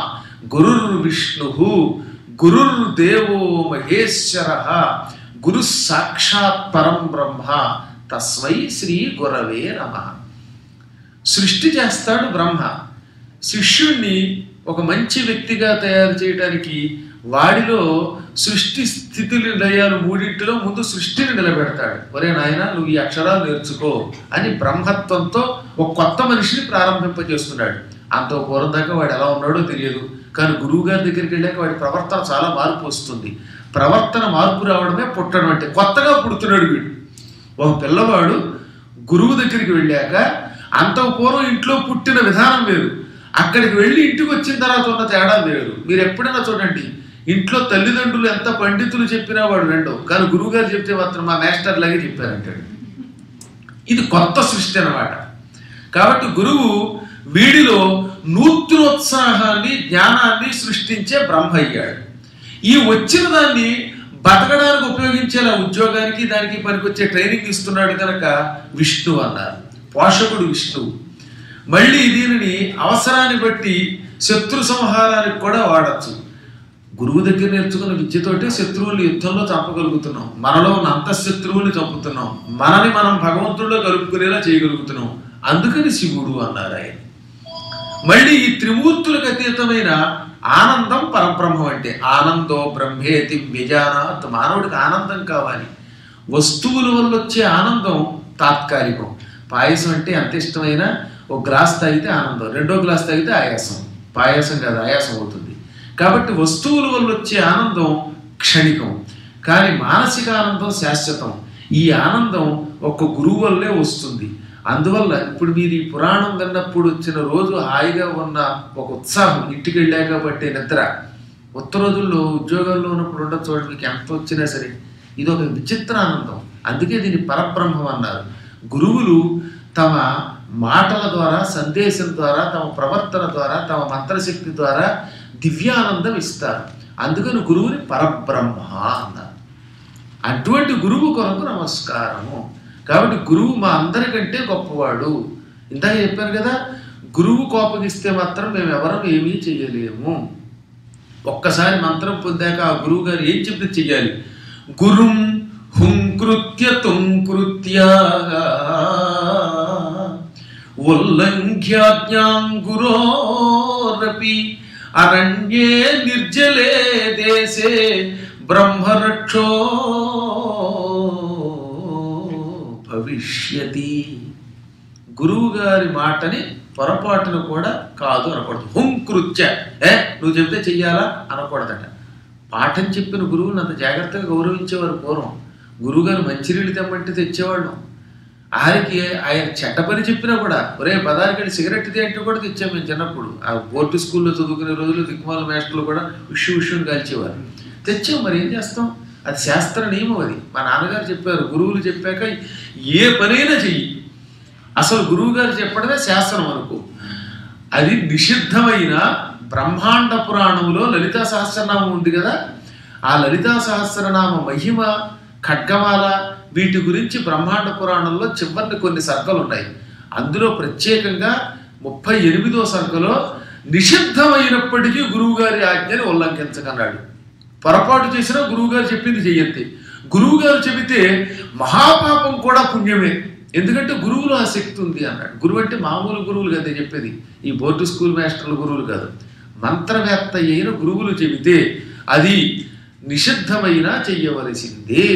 A: గురుర్ విష్ణు గురుర్ దేవో మహేశ్వర గురు సాక్షాత్ పరం బ్రహ్మ తస్మై శ్రీ గురవే నమ సృష్టి చేస్తాడు బ్రహ్మ శిష్యుణ్ణి ఒక మంచి వ్యక్తిగా తయారు చేయడానికి వాడిలో సృష్టి స్థితులు లయాలు మూడింటిలో ముందు సృష్టిని నిలబెడతాడు ఒరే నాయన నువ్వు ఈ అక్షరాలు నేర్చుకో అని బ్రహ్మత్వంతో ఒక కొత్త మనిషిని ప్రారంభింపజేస్తున్నాడు అంత పూర్వం దాకా వాడు ఎలా ఉన్నాడో తెలియదు కానీ గురువు గారి దగ్గరికి వెళ్ళాక వాడి ప్రవర్తన చాలా మార్పు వస్తుంది ప్రవర్తన మార్పు రావడమే పుట్టడం అంటే కొత్తగా పుడుతున్నాడు వీడు ఒక పిల్లవాడు గురువు దగ్గరికి వెళ్ళాక అంత పూర్వం ఇంట్లో పుట్టిన విధానం వేరు అక్కడికి వెళ్ళి ఇంటికి వచ్చిన తర్వాత ఉన్న తేడా వేరు మీరు ఎప్పుడైనా చూడండి ఇంట్లో తల్లిదండ్రులు ఎంత పండితులు చెప్పినా వాడు రెండవు కానీ గురువు గారు చెప్తే మాత్రం మా మాస్టర్ లాగే చెప్పారంటాడు ఇది కొత్త సృష్టి అన్నమాట కాబట్టి గురువు వీడిలో నూతనోత్సాహాన్ని జ్ఞానాన్ని సృష్టించే బ్రహ్మ అయ్యాడు ఈ వచ్చిన దాన్ని బతకడానికి ఉపయోగించేలా ఉద్యోగానికి దానికి పనికొచ్చే ట్రైనింగ్ ఇస్తున్నాడు కనుక విష్ణు అన్నారు పోషకుడు విష్ణువు మళ్ళీ దీనిని అవసరాన్ని బట్టి శత్రు సంహారానికి కూడా వాడచ్చు గురువు దగ్గర నేర్చుకున్న విద్యతోటే శత్రువులు యుద్ధంలో చంపగలుగుతున్నాం మనలో ఉన్న అంతఃశత్రువుని చంపుతున్నాం మనని మనం భగవంతుడిలో కలుపుకునేలా చేయగలుగుతున్నాం అందుకని శివుడు అన్నారు ఆయన మళ్ళీ ఈ త్రిమూర్తులకు అతీతమైన ఆనందం పరబ్రహ్మం అంటే ఆనందో బ్రహ్మేతి వ్యజానాత్ మానవుడికి ఆనందం కావాలి వస్తువుల వల్ల వచ్చే ఆనందం తాత్కాలికం పాయసం అంటే ఎంత ఇష్టమైనా ఒక గ్లాస్ తాగితే ఆనందం రెండో గ్లాస్ తాగితే ఆయాసం పాయసం కాదు ఆయాసం అవుతుంది కాబట్టి వస్తువుల వల్ల వచ్చే ఆనందం క్షణికం కానీ మానసిక ఆనందం శాశ్వతం ఈ ఆనందం ఒక్క గురువు వల్లే వస్తుంది అందువల్ల ఇప్పుడు మీరు ఈ పురాణం విన్నప్పుడు వచ్చిన రోజు హాయిగా ఉన్న ఒక ఉత్సాహం ఇంటికి వెళ్ళాక పట్టే నిద్ర కొత్త రోజుల్లో ఉద్యోగాల్లో ఉన్నప్పుడు ఉండదు చూడండి మీకు ఎంత వచ్చినా సరే ఇది ఒక విచిత్ర ఆనందం అందుకే దీన్ని పరబ్రహ్మం అన్నారు గురువులు తమ మాటల ద్వారా సందేశం ద్వారా తమ ప్రవర్తన ద్వారా తమ మంత్రశక్తి ద్వారా దివ్యానందం ఇస్తారు అందుకని గురువుని పరబ్రహ్మ అన్నారు అటువంటి గురువు కొరకు నమస్కారము కాబట్టి గురువు మా అందరికంటే గొప్పవాడు ఇందాక చెప్పాను కదా గురువు కోపగిస్తే మాత్రం మేము ఎవరం ఏమీ చెయ్యలేము ఒక్కసారి మంత్రం పొందాక ఆ గురువు గారు ఏం చెప్తే చెయ్యాలి గురుం హుంకృత్య తుంకృత్య ఉల్లంఘ్యాజ్ఞాం గురోరపి అరణ్యే నిర్జలే దేశే బ్రహ్మరక్షో భవిష్యతి గురువు గారి మాటని పొరపాటును కూడా కాదు అనకూడదు హుంకృత్య ఏ నువ్వు చెప్తే చెయ్యాలా అనకూడదట పాఠం చెప్పిన గురువుని అంత జాగ్రత్తగా గౌరవించేవారు పూర్వం గురువుగారు మంచినీళ్ళు తెమ్మంటే తెచ్చేవాళ్ళం ఆయనకి ఆయన చెడ్డ పని చెప్పినా కూడా ఒరే పదానికి సిగరెట్ ది అంటే కూడా తెచ్చాం మేము చిన్నప్పుడు ఆ బోర్డు స్కూల్లో చదువుకునే రోజులు దిక్కుమాల మాస్టర్లు కూడా విషు విషయం కాల్చేవారు తెచ్చాం మరి ఏం చేస్తాం అది శాస్త్ర నియమం అది మా నాన్నగారు చెప్పారు గురువులు చెప్పాక ఏ పనైనా చెయ్యి అసలు గురువు గారు చెప్పడమే శాస్త్రం అనుకో అది నిషిద్ధమైన బ్రహ్మాండ పురాణంలో లలితా సహస్రనామం ఉంది కదా ఆ లలితా సహస్రనామ మహిమ ఖడ్గమాల వీటి గురించి బ్రహ్మాండ పురాణంలో చివరిని కొన్ని సర్గలు ఉన్నాయి అందులో ప్రత్యేకంగా ముప్పై ఎనిమిదో సర్గలో నిషిద్ధమైనప్పటికీ గురువుగారి ఆజ్ఞని ఉల్లంఘించకన్నాడు పొరపాటు చేసినా గురువుగారు చెప్పింది చెయ్యొద్ది గురువుగారు చెబితే మహాపాపం కూడా పుణ్యమే ఎందుకంటే గురువులో ఆ శక్తి ఉంది అన్నాడు గురువు అంటే మామూలు గురువులు కదా చెప్పేది ఈ బోర్డు స్కూల్ మాస్టర్ల గురువులు కాదు మంత్రవేత్త అయిన గురువులు చెబితే అది నిషిద్ధమైన చెయ్యవలసిందే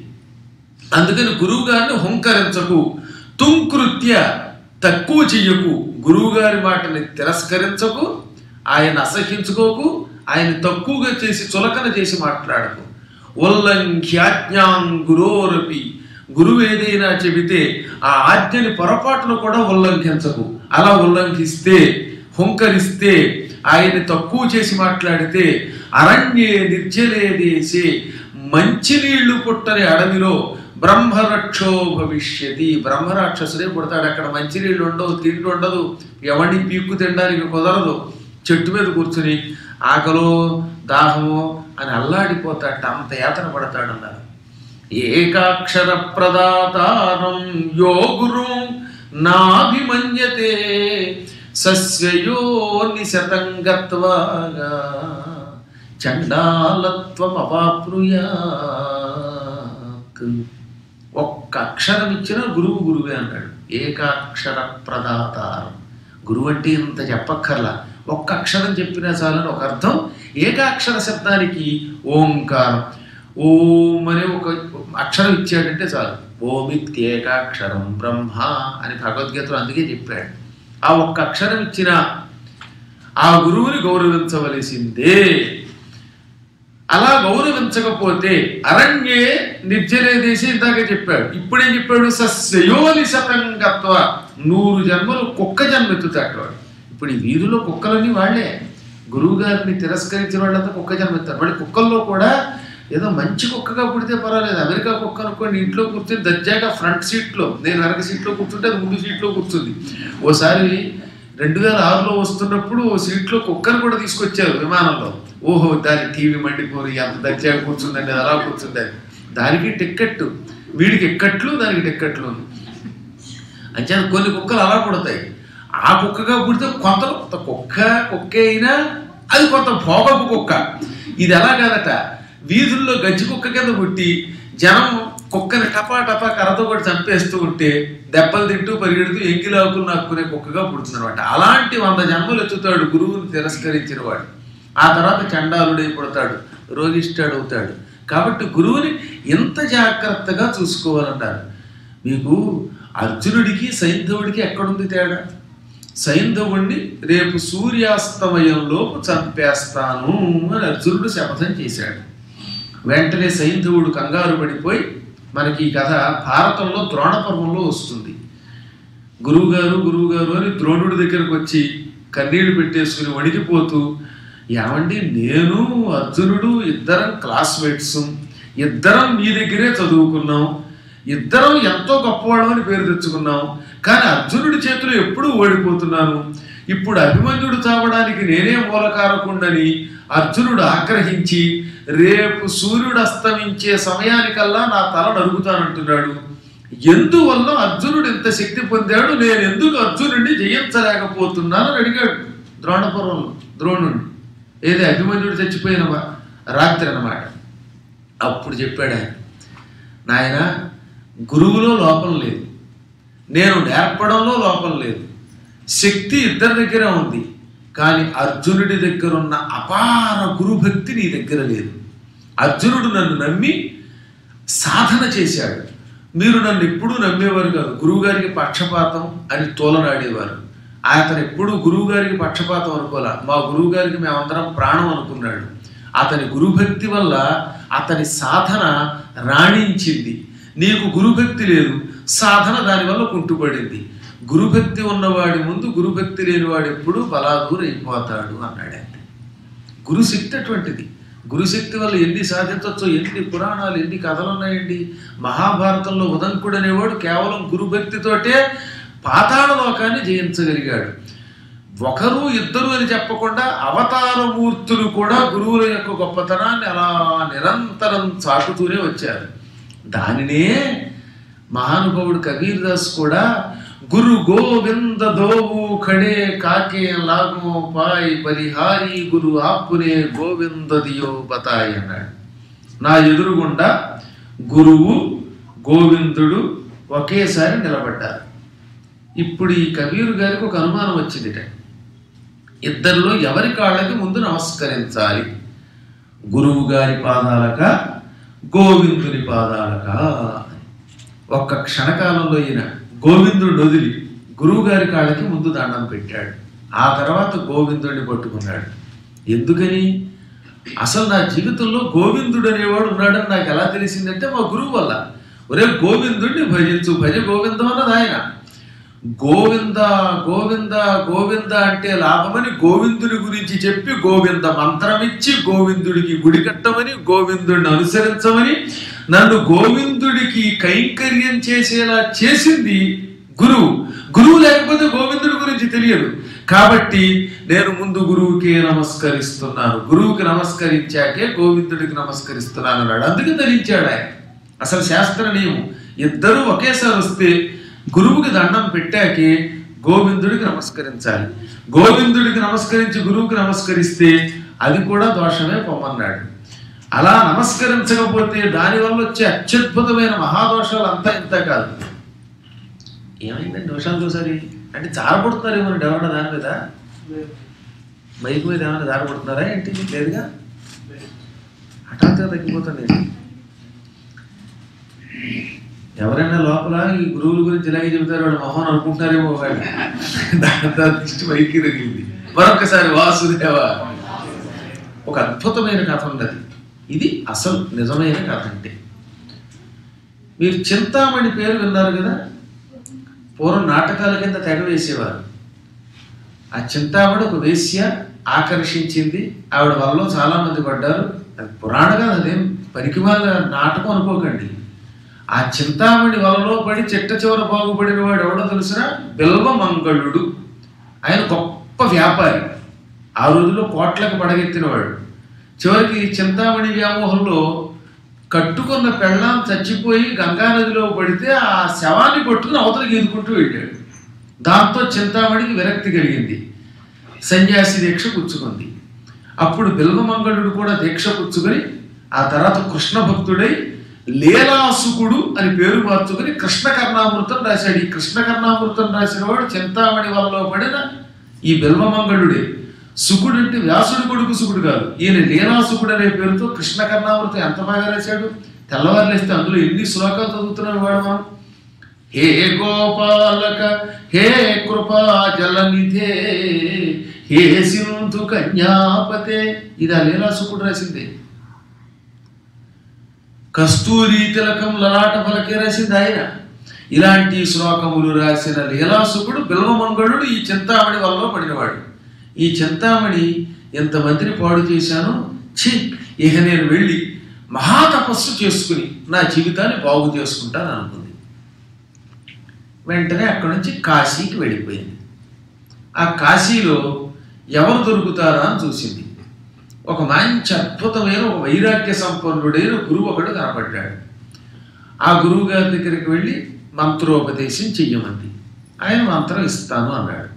A: అందుకని గురువు గారిని హుంకరించకు తుంకృత్య తక్కువ చెయ్యకు గురువు గారి మాటని తిరస్కరించకు ఆయన అసహించుకోకు ఆయన తక్కువగా చేసి చులకన చేసి మాట్లాడకు ఉల్లంఘ్యాజ్ఞాం గురోరపి గురువు ఏదైనా చెబితే ఆ ఆజ్ఞని పొరపాటును కూడా ఉల్లంఘించకు అలా ఉల్లంఘిస్తే హుంకరిస్తే ఆయన్ని తక్కువ చేసి మాట్లాడితే అరణ్యే నిర్జలే దేశే మంచినీళ్లు పుట్టని అడవిలో బ్రహ్మరక్షో భవిష్యతి బ్రహ్మరాక్షసుడే పుడతాడు అక్కడ మంచినీళ్ళు ఉండవు తిండి ఉండదు ఎవరిని పీక్కు తినడానికి కుదరదు చెట్టు మీద కూర్చుని ఆకలో దాహమో అని అల్లాడిపోతాడు అంత యాతన పడతాడన్నారు ఏకాక్షర ప్రదాతారం యో గురు నాభిమన్యతే సస్యయో నిశతంగత్వా చండాలత్వం అవాప్నుయాత్ ఒక్క అక్షరం ఇచ్చిన గురువు గురువే అన్నాడు ఏకాక్షర ప్రదాతారం గురువు అంటే ఇంత చెప్పక్కర్లా ఒక్క అక్షరం చెప్పినా చాలని ఒక అర్థం ఏకాక్షర శబ్దానికి ఓంకారం ఓం అనే ఒక అక్షరం ఇచ్చాడంటే చాలు ఓమిత్యేకాక్షరం బ్రహ్మ అని భగవద్గీతలో అందుకే చెప్పాడు ఆ ఒక్క అక్షరం ఇచ్చిన ఆ గురువుని గౌరవించవలసిందే అలా గౌరవించకపోతే అరణ్యే నిర్జలే దేశం ఇందాక చెప్పాడు ఇప్పుడేం చెప్పాడు సస్యయోని శతంగత్వ నూరు జన్మలు కుక్క జన్మెత్తుతాడు వాడు ఇప్పుడు ఈ వీధిలో కుక్కలన్నీ వాళ్ళే గురువు గారిని తిరస్కరించిన వాళ్ళంతా కుక్క జన్మెత్తారు మళ్ళీ కుక్కల్లో కూడా ఏదో మంచి కుక్కగా పుడితే పర్వాలేదు అమెరికా కుక్క అనుకోండి ఇంట్లో కూర్చొని దర్జాగా ఫ్రంట్ సీట్లో నేను వెనక సీట్లో కూర్చుంటే అది ముందు సీట్లో కూర్చుంది ఓసారి రెండు వేల ఆరులో వస్తున్నప్పుడు ఓ సీట్లో కుక్కను కూడా తీసుకొచ్చారు విమానంలో ఓహో దాని టీవీ మండిపోయి ఎంత దర్జాగా కూర్చుందండి అది అలా కూర్చుందని దానికి టిక్కెట్ వీడికి ఎక్కట్లు దానికి టిక్కెట్లు అంచేత కొన్ని కుక్కలు అలా పుడతాయి ఆ కుక్కగా పుడితే కొంత కొత్త కుక్క కుక్కే అయినా అది కొంత భోగపు కుక్క ఇది ఎలా కాదట వీధుల్లో గజ్జి కుక్క కింద పుట్టి జనం కుక్కని టపా టపా కర్రతో కూడా చంపేస్తూ ఉంటే దెబ్బలు తింటూ పరిగెడుతూ ఎంగిలాకులు నాక్కునే కుక్కగా పుడుతుందన్నమాట అలాంటి వంద జన్మలు ఎత్తుతాడు గురువుని తిరస్కరించిన వాడు ఆ తర్వాత చండాలుడై పుడతాడు రోగిష్టాడు అవుతాడు కాబట్టి గురువుని ఎంత జాగ్రత్తగా చూసుకోవాలన్నారు మీకు అర్జునుడికి సైంధవుడికి ఎక్కడుంది తేడా సైంధవుణ్ణి రేపు సూర్యాస్తమయంలోపు చంపేస్తాను అని అర్జునుడు శపథం చేశాడు వెంటనే సైంధవుడు కంగారు పడిపోయి మనకి ఈ కథ భారతంలో ద్రోణ పర్వంలో వస్తుంది గురువుగారు గురువుగారు అని ద్రోణుడి దగ్గరకు వచ్చి కన్నీళ్లు పెట్టేసుకుని వణికిపోతూ ఏమండి నేను అర్జునుడు ఇద్దరం క్లాస్మేట్స్ ఇద్దరం మీ దగ్గరే చదువుకున్నాం ఇద్దరం ఎంతో గొప్పవాళ్ళం అని పేరు తెచ్చుకున్నాం కానీ అర్జునుడి చేతిలో ఎప్పుడూ ఓడిపోతున్నాను ఇప్పుడు అభిమన్యుడు చావడానికి నేనే మూలకారకుండని అర్జునుడు ఆగ్రహించి రేపు సూర్యుడు అస్తమించే సమయానికల్లా నా తల నరుగుతానంటున్నాడు ఎందువల్ల అర్జునుడు ఇంత శక్తి పొందాడు నేను ఎందుకు అర్జునుడిని జయించలేకపోతున్నానని అడిగాడు ద్రోణపురంలో ద్రోణుడిని ఏది అభిమన్యుడు చచ్చిపోయిన వా- రాత్రి అన్నమాట అప్పుడు చెప్పాడు ఆయన నాయన గురువులో లోపం లేదు నేను నేర్పడంలో లోపం లేదు శక్తి ఇద్దరి దగ్గర ఉంది కానీ అర్జునుడి దగ్గర ఉన్న అపార గురుభక్తి నీ దగ్గర లేదు అర్జునుడు నన్ను నమ్మి సాధన చేశాడు మీరు నన్ను ఎప్పుడూ నమ్మేవారు కాదు గురువుగారికి పక్షపాతం అని తోలనాడేవారు అతను ఎప్పుడూ గురువుగారికి పక్షపాతం అనుకోలే మా గురువుగారికి మేమందరం ప్రాణం అనుకున్నాడు అతని గురుభక్తి వల్ల అతని సాధన రాణించింది నీకు గురుభక్తి లేదు సాధన దానివల్ల కుంటుపడింది గురుభక్తి ఉన్నవాడి ముందు గురుభక్తి లేనివాడు ఎప్పుడు బలాదూరు అయిపోతాడు అన్నాడు ఆయన గురుశక్తి అటువంటిది గురుశక్తి వల్ల ఎన్ని సాధించవచ్చో ఎన్ని పురాణాలు ఎన్ని కథలు ఉన్నాయండి మహాభారతంలో ఉదంకుడు అనేవాడు కేవలం గురుభక్తితోటే పాతాళ లోకాన్ని జయించగలిగాడు ఒకరు ఇద్దరు అని చెప్పకుండా అవతారమూర్తులు కూడా గురువుల యొక్క గొప్పతనాన్ని అలా నిరంతరం చాటుతూనే వచ్చారు దానినే మహానుభావుడు కబీర్ దాస్ కూడా గురు గోవింద దోవు ఖడే కాకే లాగో పాయ్ పరిహారి గురు ఆపునే గోవింద దియో బతాయ్ అన్నాడు నా ఎదురుగుండా గురువు గోవిందుడు ఒకేసారి నిలబడ్డారు ఇప్పుడు ఈ కబీరు గారికి ఒక అనుమానం వచ్చిందిట ఇద్దరిలో ఎవరి కాళ్ళకి ముందు నమస్కరించాలి గురువు గారి పాదాలక గోవిందుని పాదాలక ఒక్క క్షణకాలంలో ఈయన గోవిందుడు వదిలి గురువు గారి కాళ్ళకి ముందు దండం పెట్టాడు ఆ తర్వాత గోవిందుడిని పట్టుకున్నాడు ఎందుకని అసలు నా జీవితంలో గోవిందుడు అనేవాడు ఉన్నాడని నాకు ఎలా తెలిసిందంటే మా గురువు వల్ల ఒరే గోవిందుడిని భజించు భజ గోవిందం అన్నది ఆయన గోవింద గోవింద గోవింద అంటే లాభమని గోవిందుడి గురించి చెప్పి గోవింద మంత్రమిచ్చి గోవిందుడికి గుడి కట్టమని గోవిందుడిని అనుసరించమని నన్ను గోవిందుడికి కైంకర్యం చేసేలా చేసింది గురువు గురువు లేకపోతే గోవిందుడి గురించి తెలియదు కాబట్టి నేను ముందు గురువుకి నమస్కరిస్తున్నాను గురువుకి నమస్కరించాకే గోవిందుడికి నమస్కరిస్తున్నాను అన్నాడు అందుకే ధరించాడు ఆయన అసలు శాస్త్ర నియమం ఇద్దరు ఒకేసారి వస్తే గురువుకి దండం పెట్టాకే గోవిందుడికి నమస్కరించాలి గోవిందుడికి నమస్కరించి గురువుకి నమస్కరిస్తే అది కూడా దోషమే పొమ్మన్నాడు అలా నమస్కరించకపోతే దానివల్ల వచ్చే అత్యద్భుతమైన మహాదోషాలు అంతా ఇంత కాదు ఏమైందండి దోషాలు చూసారి అంటే జారపడుతున్నారేమో ఎవరన్నా దాని మీద మైక్ మీద ఏమైనా జారపడుతున్నారా ఏంటి లేదుగా హఠాత్తుగా తగ్గిపోతుంది ఎవరైనా లోపల ఈ గురువుల గురించి ఇలాగే చెబుతారు వాడు మొహం అనుకుంటున్నారేమో వాడు దాంతో దృష్టి వైకి తగిలింది మరొకసారి వాసుదేవ ఒక అద్భుతమైన కథ ఉన్నది ఇది అసలు నిజమైన కథ అంటే మీరు చింతామణి పేరు విన్నారు కదా పూర్వం నాటకాల కింద తెగ వేసేవారు ఆ చింతామణి ఒక వేశ్య ఆకర్షించింది ఆవిడ వల్ల చాలా మంది పడ్డారు అది పురాణగా అదేం పనికిమాల నాటకం అనుకోకండి ఆ చింతామణి వలలో పడి చిట్ట చివర బాగుపడిన వాడు ఎవడో తెలిసిన బిల్వమంగళుడు ఆయన గొప్ప వ్యాపారి ఆ రోజుల్లో కోట్లకు పడగెత్తినవాడు చివరికి చింతామణి వ్యామోహంలో కట్టుకున్న పెళ్ళాం చచ్చిపోయి గంగానదిలో పడితే ఆ శవాన్ని పట్టుకుని అవతలకి ఎదుకుంటూ వెళ్ళాడు దాంతో చింతామణికి విరక్తి కలిగింది సన్యాసి దీక్ష పుచ్చుకుంది అప్పుడు బిల్వమంగళుడు కూడా దీక్ష పుచ్చుకొని ఆ తర్వాత కృష్ణ భక్తుడై లీలాసుకుడు అని పేరు మార్చుకుని కృష్ణ కర్ణామృతం రాశాడు ఈ కృష్ణ కర్ణామృతం రాసిన వాడు చింతామణి వలలో పడిన ఈ బిల్వమంగళుడే సుకుడు అంటే వ్యాసుడు కొడుకు సుకుడు కాదు ఈయన లీలాసుకుడు అనే పేరుతో కృష్ణ కర్ణామృతం ఎంత బాగా రాశాడు తెల్లవారులేస్తే అందులో ఎన్ని శ్లోకాలు చదువుతున్నాడు వాడు మనం హే గోపాలక హే కృపా జలనిధే హే సింధు కన్యాపతే ఇది ఆ లీలాసుకుడు రాసింది కస్తూరి తిలకం లలాట పలకే రాసింది ఆయన ఇలాంటి శ్లోకములు రాసిన లీలాసుకుడు బిల్వమంగళుడు ఈ చింతామణి వల్ల పడినవాడు ఈ చింతామణి ఎంతమందిని పాడు చేశాను ఛీ ఇక నేను వెళ్ళి మహాతపస్సు చేసుకుని నా జీవితాన్ని బాగు చేసుకుంటాను అనుకుంది వెంటనే అక్కడి నుంచి కాశీకి వెళ్ళిపోయింది ఆ కాశీలో ఎవరు దొరుకుతారా అని చూసింది ఒక మంచి అద్భుతమైన ఒక వైరాగ్య సంపన్నుడైన గురువు ఒకడు కనపడ్డాడు ఆ గురువు గారి దగ్గరికి వెళ్ళి మంత్రోపదేశం చెయ్యమంది ఆయన మంత్రం ఇస్తాను అన్నాడు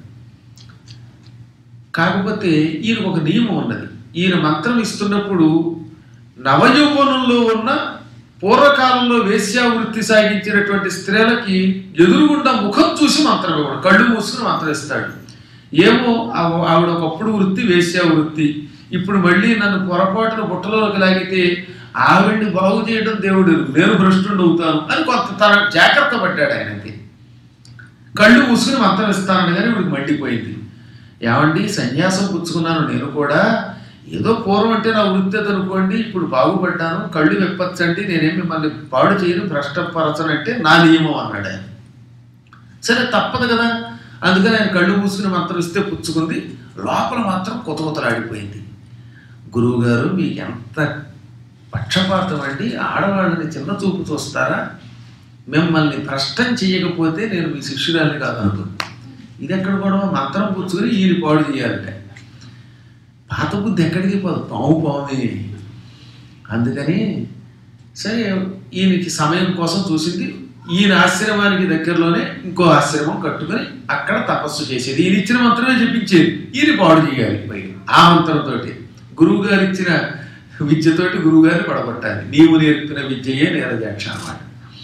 A: కాకపోతే ఈయనకు ఒక నియమం ఉన్నది ఈయన మంత్రం ఇస్తున్నప్పుడు నవయౌవనంలో ఉన్న పూర్వకాలంలో వేశ్యావృత్తి సాగించినటువంటి స్త్రీలకి ఎదురుగుండా ముఖం చూసి మంత్రం ఇవ్వడు కళ్ళు మూసుకుని మంత్రం ఇస్తాడు ఏమో ఆ- ఆవిడ ఒకప్పుడు వృత్తి వేశ్యా వృత్తి ఇప్పుడు మళ్ళీ నన్ను పొరపాటున బుట్టలోకి లాగితే ఆవిడ్ని బాగు చేయడం దేవుడు నేను భ్రష్టుండి అవుతాను అని కొంత తన జాగ్రత్త పడ్డాడు ఆయనకి కళ్ళు మూసుకుని మంత్రం ఇస్తానని కానీ వీడికి మండిపోయింది ఏమండి సన్యాసం పుచ్చుకున్నాను నేను కూడా ఏదో పూర్వం అంటే నా వృత్తి అది అనుకోండి ఇప్పుడు బాగుపడ్డాను కళ్ళు వెప్పచ్చండి నేనేం మిమ్మల్ని పాడు చేయను భ్రష్టపరచనంటే నా నియమం అన్నాడు ఆయన సరే తప్పదు కదా అందుకని ఆయన కళ్ళు మూసుకుని మంత్రం ఇస్తే పుచ్చుకుంది లోపల మాత్రం కొత్త కొత్తలాడిపోయింది గురువుగారు మీకు ఎంత పక్షపాతం అండి ఆడవాళ్ళని చిన్న చూపు చూస్తారా మిమ్మల్ని భ్రష్టం చేయకపోతే నేను మీ శిష్యురాలిని కాదు అనుకుంది ఇది ఎక్కడ కూడా మంత్రం పుచ్చుకుని ఈయన పాడు చేయాలంటే పాత బుద్ధి ఎక్కడికి పోదు పాము పామే అందుకని సరే ఈయనకి సమయం కోసం చూసింది ఈయన ఆశ్రమానికి దగ్గరలోనే ఇంకో ఆశ్రమం కట్టుకొని అక్కడ తపస్సు చేసేది ఈయన ఇచ్చిన మంత్రమే చెప్పించేది ఈయన పాడు చేయాలి పైగా ఆ మంత్రంతో గురువు గారు ఇచ్చిన విద్యతోటి గురువు గారిని పడగొట్టాలి నీవు నేర్పిన విద్యయే నేరజాక్ష అన్నమాట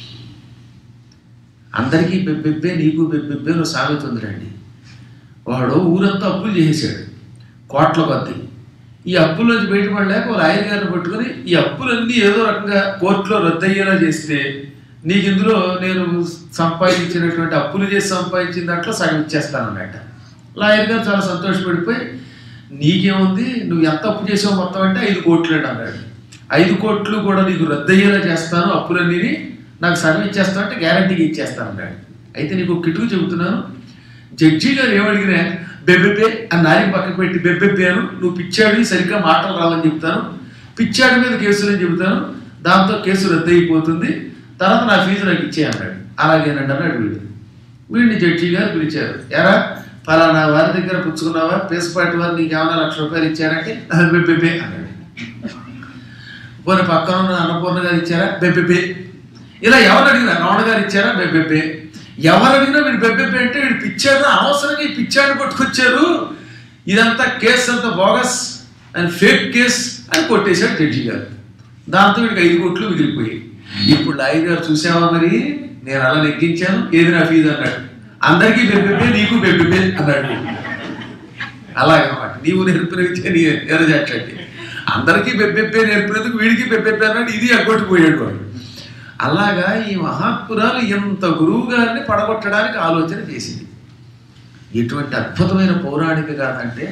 A: అందరికీ బెబ్బెబ్బే నీకు బెబ్బెబ్బే నువ్వు సామెత ఉందిరండి వాడు ఊరంతా అప్పులు చేసేసాడు కోట్ల కొద్ది ఈ అప్పులోంచి బయటపడలేక ఒక లాయర్ గారిని పట్టుకొని ఈ అప్పులన్నీ ఏదో రకంగా కోర్టులో రద్దయ్యేలా చేస్తే నీకు ఇందులో నేను సంపాదించినటువంటి అప్పులు చేసి సంపాదించిన దాంట్లో సగం ఇచ్చేస్తానన్నమాట లాయర్ గారు చాలా సంతోషపడిపోయి నీకేముంది నువ్వు ఎంత అప్పు చేసావు మొత్తం అంటే ఐదు కోట్లు అన్నాడు ఐదు కోట్లు కూడా నీకు రద్దయ్యేలా చేస్తాను అప్పులన్నీ నాకు సగం ఇచ్చేస్తాను అంటే గ్యారంటీగా ఇచ్చేస్తాను అన్నాడు అయితే నీకు ఒక కిటుకు చెబుతున్నాను జడ్జి గారు ఏమడిగినా బెబ్బెబ్బే అని నారికి పక్కకు పెట్టి బెబ్బెబ్బే అను నువ్వు పిచ్చాడు సరిగ్గా మాటలు రావని చెప్తాను పిచ్చాడి మీద కేసులని చెబుతాను దాంతో కేసు రద్దు అయిపోతుంది తర్వాత నా ఫీజు నాకు ఇచ్చే అన్నాడు అలాగేనండి అన్నాడు వీడు వీడిని జడ్జి గారు పిలిచారు ఎరా ఫలానా వారి దగ్గర పుచ్చుకున్నావా పేసపాటి వారు నీకు ఏమైనా లక్ష రూపాయలు ఇచ్చారంటే "అది బెబ్బెబ్బే అన్నాడు పోనీ పక్కన ఉన్న అన్నపూర్ణ గారు ఇచ్చారా బెబ్బెబ్బే ఇలా ఎవరు అడిగినా రమణ గారు ఇచ్చారా బెబ్బెబ్బే ఎవరు అడిగినా వీడు బెబ్బెబ్బే అంటే వీడు పిచ్చాడు అవసరంగా ఈ పిచ్చాడు పట్టుకొచ్చారు ఇదంతా కేసు అంతా బోగస్ అండ్ ఫేక్ కేస్ అని కొట్టేశాడు జడ్జి గారు దాంతో వీడికి ఐదు కోట్లు మిగిలిపోయాయి ఇప్పుడు లాయర్ గారు చూసావా మరి నేను అలా నెగ్గించాను ఏది నా ఫీజు అన్నాడు అందరికీ బెబ్బెబ్బే నీకు బెబ్బెబ్బే అన్నాడు అలాగనమాట నీవు నేర్పిన విద్య నీ ఎరజాక్షండి అందరికీ బెబ్బెబ్బే నేర్పినందుకు వీడికి బెబ్బెబ్బే అన్నాడు ఇది అగ్గొట్టిపోయాడు వాడు అలాగా ఈ మహాత్మురాలు ఎంత గురువు గారిని పడగొట్టడానికి ఆలోచన చేసింది ఎటువంటి అద్భుతమైన పౌరాణిక గాథ అంటే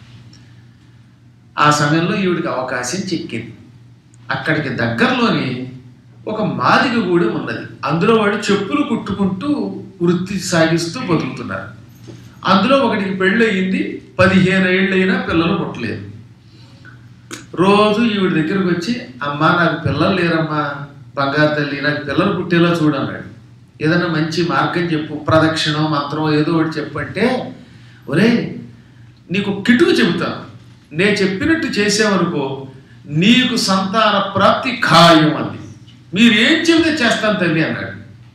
A: ఆ సమయంలో ఈవిడికి అవకాశం చిక్కింది అక్కడికి దగ్గరలోని ఒక మాదిగ గూడెం ఉన్నది అందులో వాడు చెప్పులు కుట్టుకుంటూ వృత్తి సాగిస్తూ బతుకుతున్నారు అందులో ఒకటికి పెళ్ళయింది పదిహేను ఏళ్ళైనా పిల్లలు పుట్టలేదు రోజు ఈవిడ దగ్గరకు వచ్చి అమ్మా నాకు పిల్లలు లేరమ్మా బంగారు తల్లి నాకు పిల్లలు పుట్టేలా చూడన్నాడు ఏదైనా మంచి మార్గం చెప్పు ప్రదక్షిణం మంత్రం ఏదో ఒకటి చెప్పంటే ఒరే నీకు కిటుకు చెబుతాను నేను చెప్పినట్టు చేసావనుకో నీకు సంతాన ప్రాప్తి ఖాయం అంది మీరు ఏం చెబితే చేస్తాను తల్లి అన్నాడు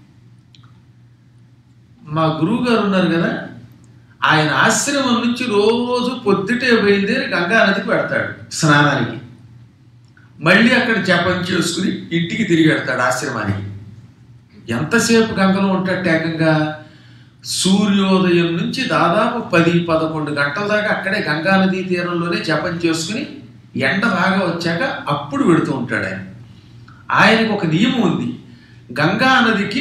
A: మా గురువు గారు ఉన్నారు కదా ఆయన ఆశ్రమం నుంచి రోజు పొద్దుటే బయలుదేరి గంగా నదికి పెడతాడు స్నానానికి మళ్ళీ అక్కడ జపం చేసుకుని ఇంటికి తిరిగి వెడతాడు ఆశ్రమానికి ఎంతసేపు గంగలో ఉంటాడు ఏకంగా సూర్యోదయం నుంచి దాదాపు పది పదకొండు గంటల దాకా అక్కడే గంగా నదీ తీరంలోనే జపం చేసుకుని ఎండ బాగా వచ్చాక అప్పుడు పెడుతూ ఉంటాడు ఆయన ఆయనకు ఒక నియమం ఉంది గంగా నదికి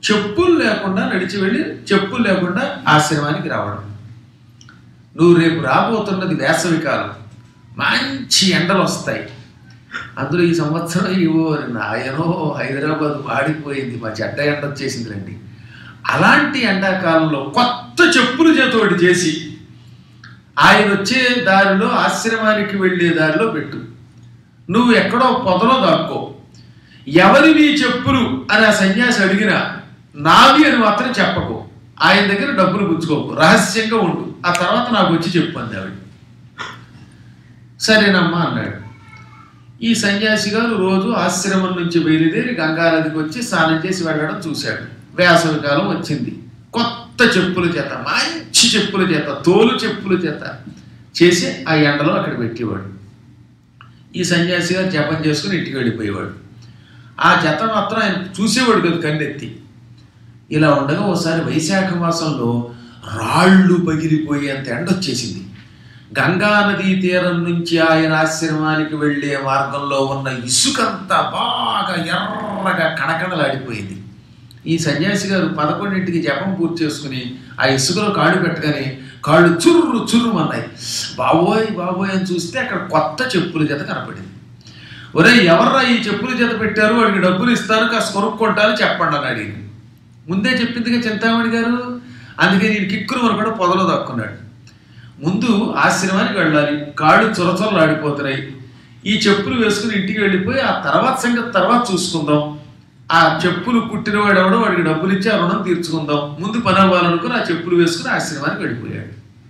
A: చెప్పులు లేకుండా నడిచి వెళ్ళి చెప్పులు లేకుండా ఆశ్రమానికి రావడం నువ్వు రేపు రాబోతున్నది వేసవి కాలం మంచి ఎండలు వస్తాయి అందులో ఈ సంవత్సరం ఇవో నాయనో హైదరాబాద్ మాడిపోయింది మా చెడ్డ ఎండ వచ్చేసింది రండి అలాంటి ఎండాకాలంలో కొత్త చెప్పులు చేతోటి చేసి ఆయన వచ్చే దారిలో ఆశ్రమానికి వెళ్ళే దారిలో పెట్టు నువ్వు ఎక్కడో పొదలో దాక్కో ఎవరి నీ చెప్పులు అని ఆ సన్యాసి అడిగినా నావి అని మాత్రం చెప్పకు ఆయన దగ్గర డబ్బులు పుచ్చుకోకు రహస్యంగా ఉండు ఆ తర్వాత నాకు వచ్చి చెప్పు అంది ఆవిడ సరేనమ్మా అన్నాడు ఈ సన్యాసి గారు రోజు ఆశ్రమం నుంచి బయలుదేరి గంగానదికి వచ్చి స్నానం చేసి వెళ్ళడం చూశాడు వేసవి కాలం వచ్చింది కొత్త చెప్పుల చేత మంచి చెప్పుల చేత తోలు చెప్పుల చేత చేసి ఆ ఎండలో అక్కడ పెట్టేవాడు ఈ సన్యాసి గారు జపం చేసుకుని ఇంటికి వెళ్ళిపోయేవాడు ఆ జత మాత్రం ఆయన చూసేవాడు కదా కన్నెత్తి ఇలా ఉండగా ఒకసారి వైశాఖ మాసంలో రాళ్ళు పగిలిపోయేంత ఎండ వచ్చేసింది గంగా నదీ తీరం నుంచి ఆయన ఆశ్రమానికి వెళ్ళే మార్గంలో ఉన్న ఇసుకంతా బాగా ఎర్రగా కణకణలాడిపోయింది ఈ సన్యాసి గారు పదకొండింటికి జపం పూర్తి చేసుకుని ఆ ఇసుకలో కాళ్ళు పెట్టగానే కాళ్ళు చుర్రు చుర్రు అన్నాయి బాబోయ్ బాబోయ్ అని చూస్తే అక్కడ కొత్త చెప్పుల జత కనపడింది ఒరే ఎవర్రా ఈ చెప్పుల జత పెట్టారు వాడికి డబ్బులు ఇస్తాను కాస్త కొనుక్కుంటాను చెప్పండి అని అడిగింది ముందే చెప్పిందిగా చింతామణి గారు అందుకే నేను కిక్కురు కూడా పొదలో దక్కున్నాడు ముందు ఆశ్రమానికి వెళ్ళాలి కాళ్ళు చొరచొరలు ఆడిపోతున్నాయి ఈ చెప్పులు వేసుకుని ఇంటికి వెళ్ళిపోయి ఆ తర్వాత సంగతి తర్వాత చూసుకుందాం ఆ చెప్పులు కుట్టినవాడు ఎవడో వాడికి డబ్బులు ఇచ్చి ఆ రుణం తీర్చుకుందాం ముందు పని అవ్వాలనుకుని ఆ చెప్పులు వేసుకుని ఆశ్రమానికి వెళ్ళిపోయాడు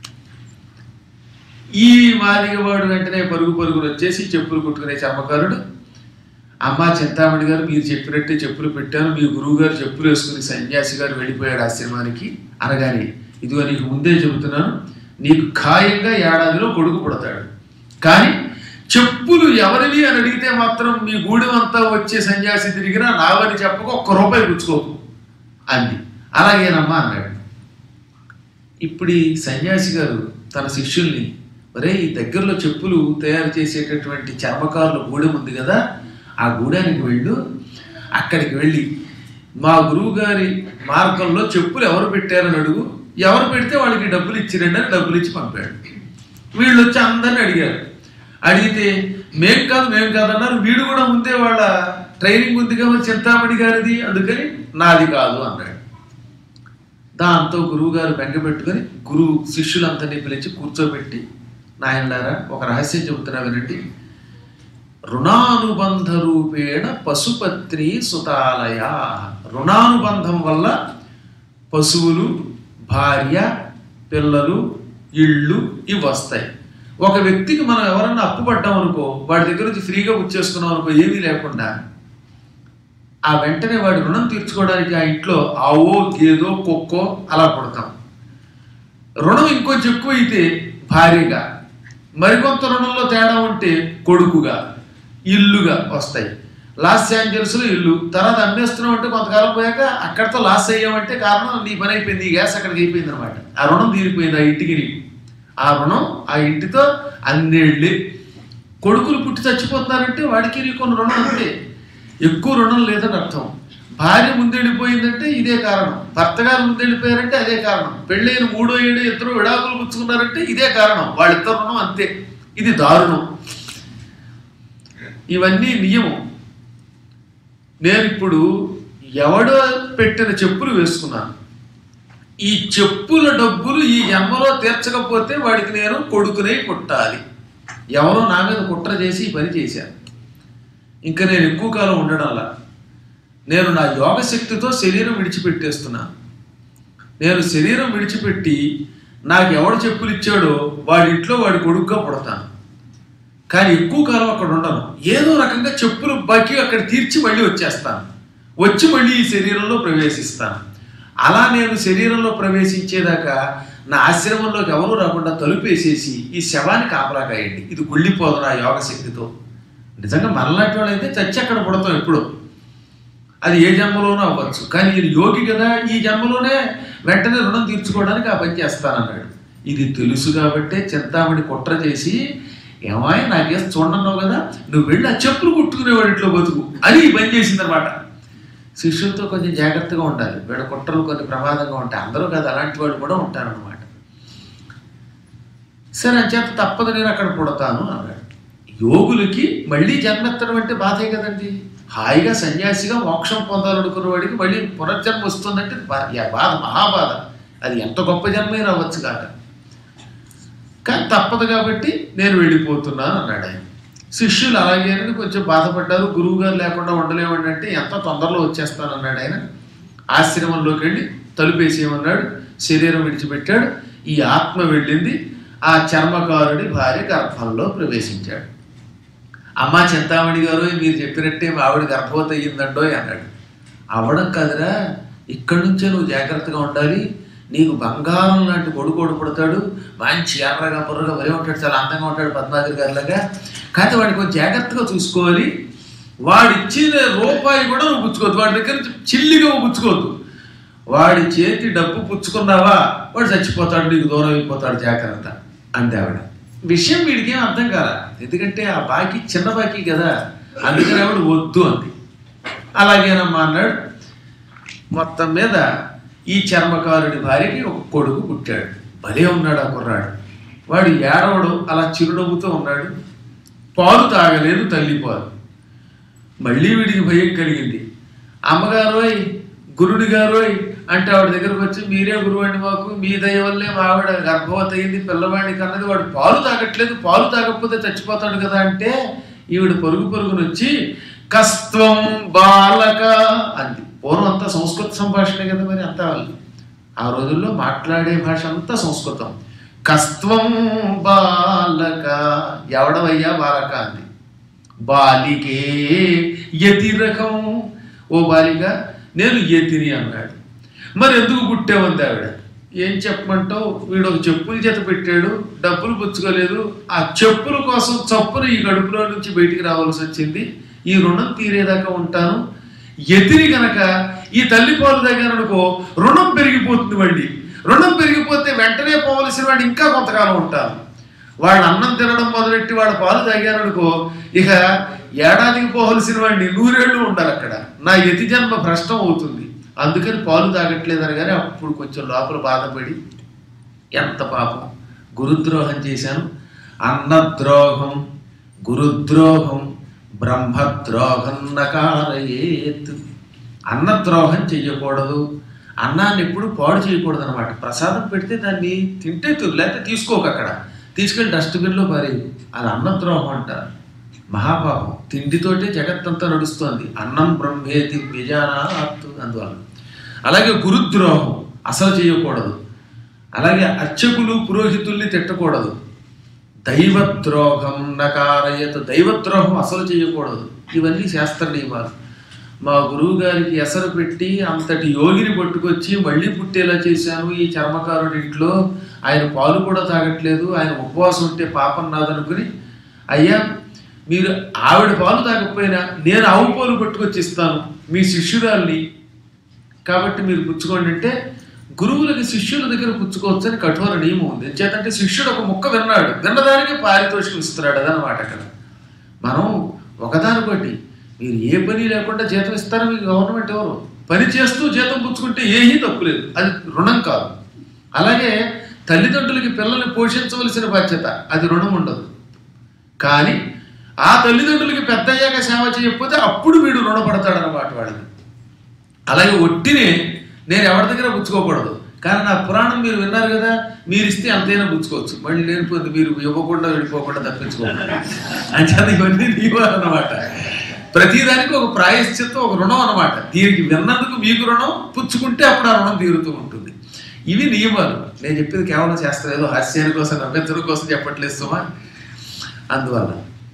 A: ఈ మాదిగవాడు వెంటనే పరుగు పరుగులు వచ్చేసి చెప్పులు కుట్టుకునే చర్మకారుడు అమ్మా చింతామణి గారు మీరు చెప్పినట్టే చెప్పులు పెట్టాను మీ గురువు గారు చెప్పులు వేసుకుని సన్యాసి గారు వెళ్ళిపోయాడు ఆశ్రమానికి అనగానే ఇదిగో నీకు ముందే చెబుతున్నాను నీకు ఖాయంగా ఏడాదిలో కొడుకు పుడతాడు కానీ చెప్పులు ఎవరివి అని అడిగితే మాత్రం మీ గూడెం అంతా వచ్చే సన్యాసి తిరిగినా నావని చెప్పక ఒక్క రూపాయి పుచ్చుకోకు అంది అలాగేనమ్మా అన్నాడు ఇప్పుడు ఈ సన్యాసి గారు తన శిష్యుల్ని ఒరే ఈ దగ్గరలో చెప్పులు తయారు చేసేటటువంటి చర్మకారుల గూడెం ఉంది కదా ఆ గూడానికి వెళ్ళు అక్కడికి వెళ్ళి మా గురువు గారి మార్గంలో చెప్పులు ఎవరు పెట్టారని అడుగు ఎవరు పెడితే వాళ్ళకి డబ్బులు ఇచ్చిరండి అని డబ్బులు ఇచ్చి పంపాడు వీళ్ళు వచ్చి అందరిని అడిగారు అడిగితే మేం కాదు మేం కాదు అన్నారు వీడు కూడా ముందే వాళ్ళ ట్రైనింగ్ ఉంది కదా చింతామణి గారిది అందుకని నాది కాదు అన్నాడు దాంతో గురువు గారు బెంగ పెట్టుకొని గురువు శిష్యులందరినీ పిలిచి కూర్చోబెట్టి నాయనలారా ఒక రహస్యం చెబుతున్నా వినండి రుణానుబంధ రూపేణ పశుపత్రి సుతాలయ రుణానుబంధం వల్ల పశువులు భార్య పిల్లలు ఇళ్ళు ఇవి వస్తాయి ఒక వ్యక్తికి మనం ఎవరన్నా అప్పు పడ్డాం అనుకో వాడి దగ్గర నుంచి ఫ్రీగా పుచ్చేసుకున్నాం అనుకో ఏమీ లేకుండా ఆ వెంటనే వాడి రుణం తీర్చుకోవడానికి ఆ ఇంట్లో ఆవో గేదో కుక్కో అలా పుడతాం రుణం ఇంకొంచెం ఎక్కువ అయితే భార్యగా మరికొంత రుణంలో తేడా ఉంటే కొడుకుగా ఇల్లుగా వస్తాయి లాస్ ఏంజల్స్లో ఇల్లు తర్వాత అమ్మేస్తున్నాం అంటే కొంతకాలం పోయాక అక్కడితో లాస్ అయ్యామంటే కారణం నీ పని అయిపోయింది ఈ గ్యాస్ అక్కడికి అయిపోయింది అనమాట ఆ రుణం తీరిపోయింది ఆ ఇంటికి నీకు ఆ రుణం ఆ ఇంటితో అన్నేళ్ళే కొడుకులు పుట్టి చచ్చిపోతున్నారంటే వాడికి నీకు కొన్ని రుణం అంతే ఎక్కువ రుణం లేదని అర్థం భార్య ముందెళ్ళిపోయిందంటే ఇదే కారణం భర్త గారు ముందెళ్ళిపోయారంటే అదే కారణం పెళ్ళైన మూడో ఏడు ఇద్దరు విడాకులు పుచ్చుకున్నారంటే ఇదే కారణం వాళ్ళిద్దరు రుణం అంతే ఇది దారుణం ఇవన్నీ నియమం నేను ఇప్పుడు ఎవడో పెట్టిన చెప్పులు వేసుకున్నాను ఈ చెప్పుల డబ్బులు ఈ జన్మలో తీర్చకపోతే వాడికి నేను కొడుకునే కొట్టాలి ఎవరో నా మీద కుట్ర చేసి ఈ పని చేశాను ఇంకా నేను ఎక్కువ కాలం ఉండడంలా నేను నా యోగ శక్తితో శరీరం విడిచిపెట్టేస్తున్నాను నేను శరీరం విడిచిపెట్టి నాకు ఎవడు చెప్పులు ఇచ్చాడో వాడి ఇంట్లో వాడి కొడుకుగా పుడతాను కానీ ఎక్కువ కాలం అక్కడ ఉండను ఏదో రకంగా చెప్పులు బాకీ అక్కడ తీర్చి మళ్ళీ వచ్చేస్తాను వచ్చి మళ్ళీ ఈ శరీరంలో ప్రవేశిస్తాను అలా నేను శరీరంలో ప్రవేశించేదాకా నా ఆశ్రమంలోకి ఎవరు రాకుండా తలుపేసేసి ఈ శవాన్ని కాపలా కాయండి ఇది గుళ్ళిపోదు నా యోగ శక్తితో నిజంగా మనలాంటి వాళ్ళైతే చచ్చి అక్కడ పుడతాం ఎప్పుడో అది ఏ జన్మలోనూ అవ్వచ్చు కానీ ఈయన యోగి కదా ఈ జన్మలోనే వెంటనే రుణం తీర్చుకోవడానికి ఆ పని చేస్తానన్నాడు ఇది తెలుసు కాబట్టే చింతామణి కుట్ర చేసి ఏమాయ్ నాకేం చూడన్నావు కదా నువ్వు వెళ్ళి ఆ చెప్పులు కుట్టుకునేవాడి ఇంట్లో బతుకు అని ఈ పని చేసిందనమాట శిష్యులతో కొంచెం జాగ్రత్తగా ఉండాలి వీళ్ళ కుట్రలు కొన్ని ప్రమాదంగా ఉంటాయి అందరూ కాదు అలాంటి వాళ్ళు కూడా ఉంటారన్నమాట సరే అంచేత తప్పదు నేను అక్కడ పుడతాను అన్నాడు యోగులకి మళ్ళీ జన్మెత్తడం అంటే బాధే కదండి హాయిగా సన్యాసిగా మోక్షం పొందాలనుకున్న వాడికి మళ్ళీ పునర్జన్మ వస్తుందంటే బా- యా బాధ మహాబాధ అది ఎంత గొప్ప జన్మైనా అవ్వచ్చు కాక కానీ తప్పదు కాబట్టి నేను వెళ్ళిపోతున్నాను అన్నాడు ఆయన శిష్యులు అలాగే అని కొంచెం బాధపడ్డారు గురువు గారు లేకుండా ఉండలేమండి అంటే ఎంత తొందరలో వచ్చేస్తాను అన్నాడు ఆయన ఆశ్రమంలోకి వెళ్ళి తలుపేసేయమన్నాడు శరీరం విడిచిపెట్టాడు ఈ ఆత్మ వెళ్ళింది ఆ చర్మకారుడి భార్య గర్భంలో ప్రవేశించాడు అమ్మా చింతామణి గారు మీరు చెప్పినట్టే మా ఆవిడ గర్భవతి అయ్యిందండో అన్నాడు అవడం కాదురా ఇక్కడి నుంచే నువ్వు జాగ్రత్తగా ఉండాలి నీకు బంగారం లాంటి కొడుకోడు పుడతాడు మంచి ఎర్రగా బుర్రగా వరే ఉంటాడు చాలా అందంగా ఉంటాడు పద్మాగర్ గారిలాగా కానీ వాడిని కొంచెం జాగ్రత్తగా చూసుకోవాలి వాడు ఇచ్చిన రూపాయి కూడా నువ్వు పుచ్చుకోవద్దు వాడి దగ్గర నుంచి చిల్లిగా నువ్వు పుచ్చుకోవద్దు వాడి చేతి డబ్బు పుచ్చుకున్నావా వాడు చచ్చిపోతాడు నీకు దూరం అయిపోతాడు జాగ్రత్త అంతే ఆవిడ విషయం వీడికి ఏం అర్థం కాల ఎందుకంటే ఆ బాకీ చిన్న బాకీ కదా అందుకని ఆవిడ వద్దు అంది అలాగేనమ్మా అన్నాడు మొత్తం మీద ఈ చర్మకారుడి భార్యకి ఒక కొడుకు పుట్టాడు భలే ఉన్నాడు ఆ కుర్రాడు వాడు ఏడవడు అలా చిరునవ్వుతూ ఉన్నాడు పాలు తాగలేదు తల్లి పాలు మళ్ళీ వీడికి భయం కలిగింది అమ్మగారోయ్ గురుడి గారోయ్ అంటే ఆవిడ దగ్గరకు వచ్చి మీరే గురువు అండి మాకు మీ దయ వల్లే మా ఆవిడ గర్భవతి అయింది పిల్లవాడిని కన్నది వాడు పాలు తాగట్లేదు పాలు తాగకపోతే చచ్చిపోతాడు కదా అంటే ఈవిడ పరుగు పరుగును వచ్చి కస్త్వం బాలక అంది పూర్వం అంతా సంస్కృత సంభాషణ కదా మరి అంతా వాళ్ళు ఆ రోజుల్లో మాట్లాడే భాష అంతా సంస్కృతం కస్త్వం బాలక ఎవడవయ్యా బాలక అంది బాలికే యతి రకం ఓ బాలిక నేను యతిని అన్నాడు మరి ఎందుకు పుట్టావంది ఆవిడ ఏం చెప్పమంటావు వీడు ఒక చెప్పులు చేత పెట్టాడు డబ్బులు పుచ్చుకోలేదు ఆ చెప్పుల కోసం చప్పున ఈ గడుపులో నుంచి బయటికి రావాల్సి వచ్చింది ఈ రుణం తీరేదాకా ఉంటాను ఎతిరి గనక ఈ తల్లి పాలు తగ్గాననుకో రుణం పెరిగిపోతుంది మళ్ళీ రుణం పెరిగిపోతే వెంటనే పోవలసిన వాడు ఇంకా కొంతకాలం ఉంటారు వాళ్ళు అన్నం తినడం మొదలెట్టి వాడు పాలు తాగారనుకో ఇక ఏడాదికి పోవలసిన వాడిని నూరేళ్లు ఉండాలి అక్కడ నా యతి జన్మ భ్రష్టం అవుతుంది అందుకని పాలు తాగట్లేదని కానీ అప్పుడు కొంచెం లోపల బాధపడి ఎంత పాపం గురుద్రోహం చేశాను అన్నద్రోహం గురుద్రోహం బ్రహ్మద్రోహం నకారయేత్ అన్నద్రోహం చెయ్యకూడదు అన్నాన్ని ఎప్పుడు పాడు చేయకూడదు అనమాట ప్రసాదం పెడితే దాన్ని తింటే తిరు లేకపోతే తీసుకోక అక్కడ తీసుకెళ్ళి డస్ట్బిన్లో పారేయదు అది అన్నద్రోహం అంటారు మహాపాపం తిండితోటే జగత్తంతా నడుస్తోంది అన్నం బ్రహ్మేతి వ్యజానాత్ అందువల్ల అలాగే గురుద్రోహం అసలు చేయకూడదు అలాగే అర్చకులు పురోహితుల్ని తిట్టకూడదు దైవద్రోహం నకారయత దైవద్రోహం అసలు చేయకూడదు ఇవన్నీ శాస్త్ర నియమాలు మా గురువు గారికి ఎసరు పెట్టి అంతటి యోగిని పట్టుకొచ్చి మళ్ళీ పుట్టేలా చేశాను ఈ చర్మకారుడి ఇంట్లో ఆయన పాలు కూడా తాగట్లేదు ఆయన ఉపవాసం ఉంటే పాపం నాదనుకుని అయ్యా మీరు ఆవిడ పాలు తాగకపోయినా నేను ఆవు పాలు పట్టుకొచ్చి ఇస్తాను మీ శిష్యురాల్ని కాబట్టి మీరు పుచ్చుకోండి అంటే గురువులకి శిష్యుల దగ్గర పుచ్చుకోవచ్చు అని కఠోర నియమం ఉంది చేతంటే శిష్యుడు ఒక ముక్క విన్నాడు విన్నదానికి పారితోషికం ఇస్తున్నాడు అదనమాట అక్కడ మనం ఒకదానికోటి మీరు ఏ పని లేకుండా జీతం ఇస్తారో మీకు గవర్నమెంట్ ఎవరు పని చేస్తూ జీతం పుచ్చుకుంటే ఏమీ తప్పులేదు అది రుణం కాదు అలాగే తల్లిదండ్రులకి పిల్లల్ని పోషించవలసిన బాధ్యత అది రుణం ఉండదు కానీ ఆ తల్లిదండ్రులకి పెద్ద అయ్యాక సేవ చేయకపోతే అప్పుడు వీడు రుణపడతాడనమాట వాడిని అలాగే ఒట్టినే నేను ఎవరి దగ్గర పుచ్చుకోకూడదు కానీ నా పురాణం మీరు విన్నారు కదా మీరు ఇస్తే అంతైనా పుచ్చుకోవచ్చు మళ్ళీ లేనిపోయింది మీరు ఇవ్వకుండా వెళ్ళిపోకుండా తప్పించుకోకుండా అంచేత ఇవన్నీ నియమాలు అనమాట ప్రతిదానికి ఒక ప్రాయశ్చిత్తం ఒక రుణం అనమాట దీనికి విన్నందుకు మీకు రుణం పుచ్చుకుంటే అప్పుడు ఆ రుణం తీరుతూ ఉంటుంది ఇవి నియమాలు నేను చెప్పేది కేవలం చేస్తాను ఏదో హాస్యాని కోసం నవ్వెత్తడం కోసం చెప్పట్లేదు సుమా అందువల్ల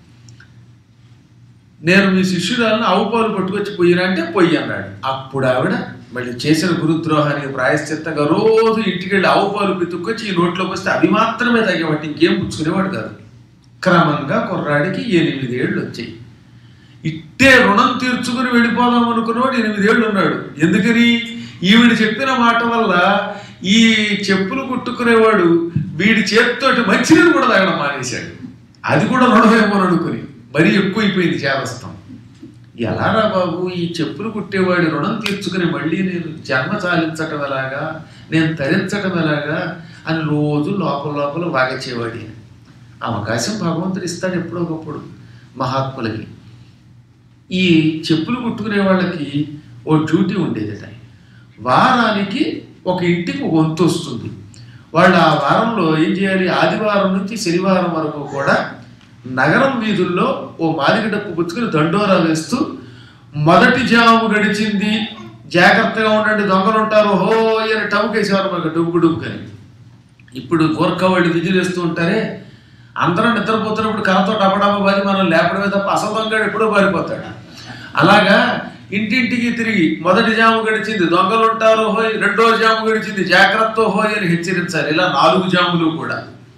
A: నేను మీ శిష్యురాలను ఆవు పాలు పట్టుకొచ్చి పొయ్యిరా అంటే పొయ్యి అన్నాడు అప్పుడు ఆవిడ మళ్ళీ చేసిన గురుద్రోహానికి ప్రాయశ్చిత్తంగా రోజు ఇంటికి వెళ్ళి ఆవు పాలు పితుక్కొచ్చి ఈ నోట్లోకి వస్తే అవి మాత్రమే తాగేవాటి ఇంకేం పుచ్చుకునేవాడు కాదు క్రమంగా కుర్రాడికి ఎనిమిదేళ్ళు వచ్చాయి ఇట్టే రుణం తీర్చుకుని వెళ్ళిపోదాం అనుకున్నవాడు ఎనిమిదేళ్ళు ఉన్నాడు ఎందుకని ఈవిడ చెప్పిన మాట వల్ల ఈ చెప్పులు కుట్టుకునేవాడు వీడి చేతితోటి మంచినీళ్ళు కూడా తాగడం మానేశాడు అది కూడా రుణమేమో అనుకుని మరీ ఎక్కువైపోయింది చేదస్తం ఎలారా బాబు ఈ చెప్పులు కుట్టేవాడి రుణం తీర్చుకుని మళ్ళీ నేను జన్మ చాలించటం ఎలాగా నేను తరించటం ఎలాగా అని రోజు లోపల లోపల వాగచేవాడి అవకాశం భగవంతుడు ఇస్తాడు ఎప్పుడో ఒకప్పుడు మహాత్ములకి ఈ చెప్పులు కుట్టుకునే వాళ్ళకి ఓ డ్యూటీ ఉండేదట వారానికి ఒక ఇంటికి ఒక వంతు వస్తుంది వాళ్ళు ఆ వారంలో ఏం చేయాలి ఆదివారం నుంచి శనివారం వరకు కూడా నగరం వీధుల్లో ఓ మాదిగ డప్పు పుచ్చుకుని దండోరా వేస్తూ మొదటి జాము గడిచింది జాగ్రత్తగా ఉండండి దొంగలు ఉంటారు హో అని టముకేసేవారు మాకు డుబ్బు డుబ్బుకని ఇప్పుడు గోర్ఖా వాళ్ళు విజిలేస్తూ ఉంటారే అందరం నిద్రపోతున్నప్పుడు కర్రతో డబ్బడబ్బ బారి మనం లేపడమే తప్ప అసలు దొంగడు ఎప్పుడో పారిపోతాడు అలాగా ఇంటింటికి తిరిగి మొదటి జాము గడిచింది దొంగలు ఉంటారు హోయ్ రెండో జాము గడిచింది జాగ్రత్త హోయ్ అని హెచ్చరించాలి ఇలా నాలుగు జాములు కూడా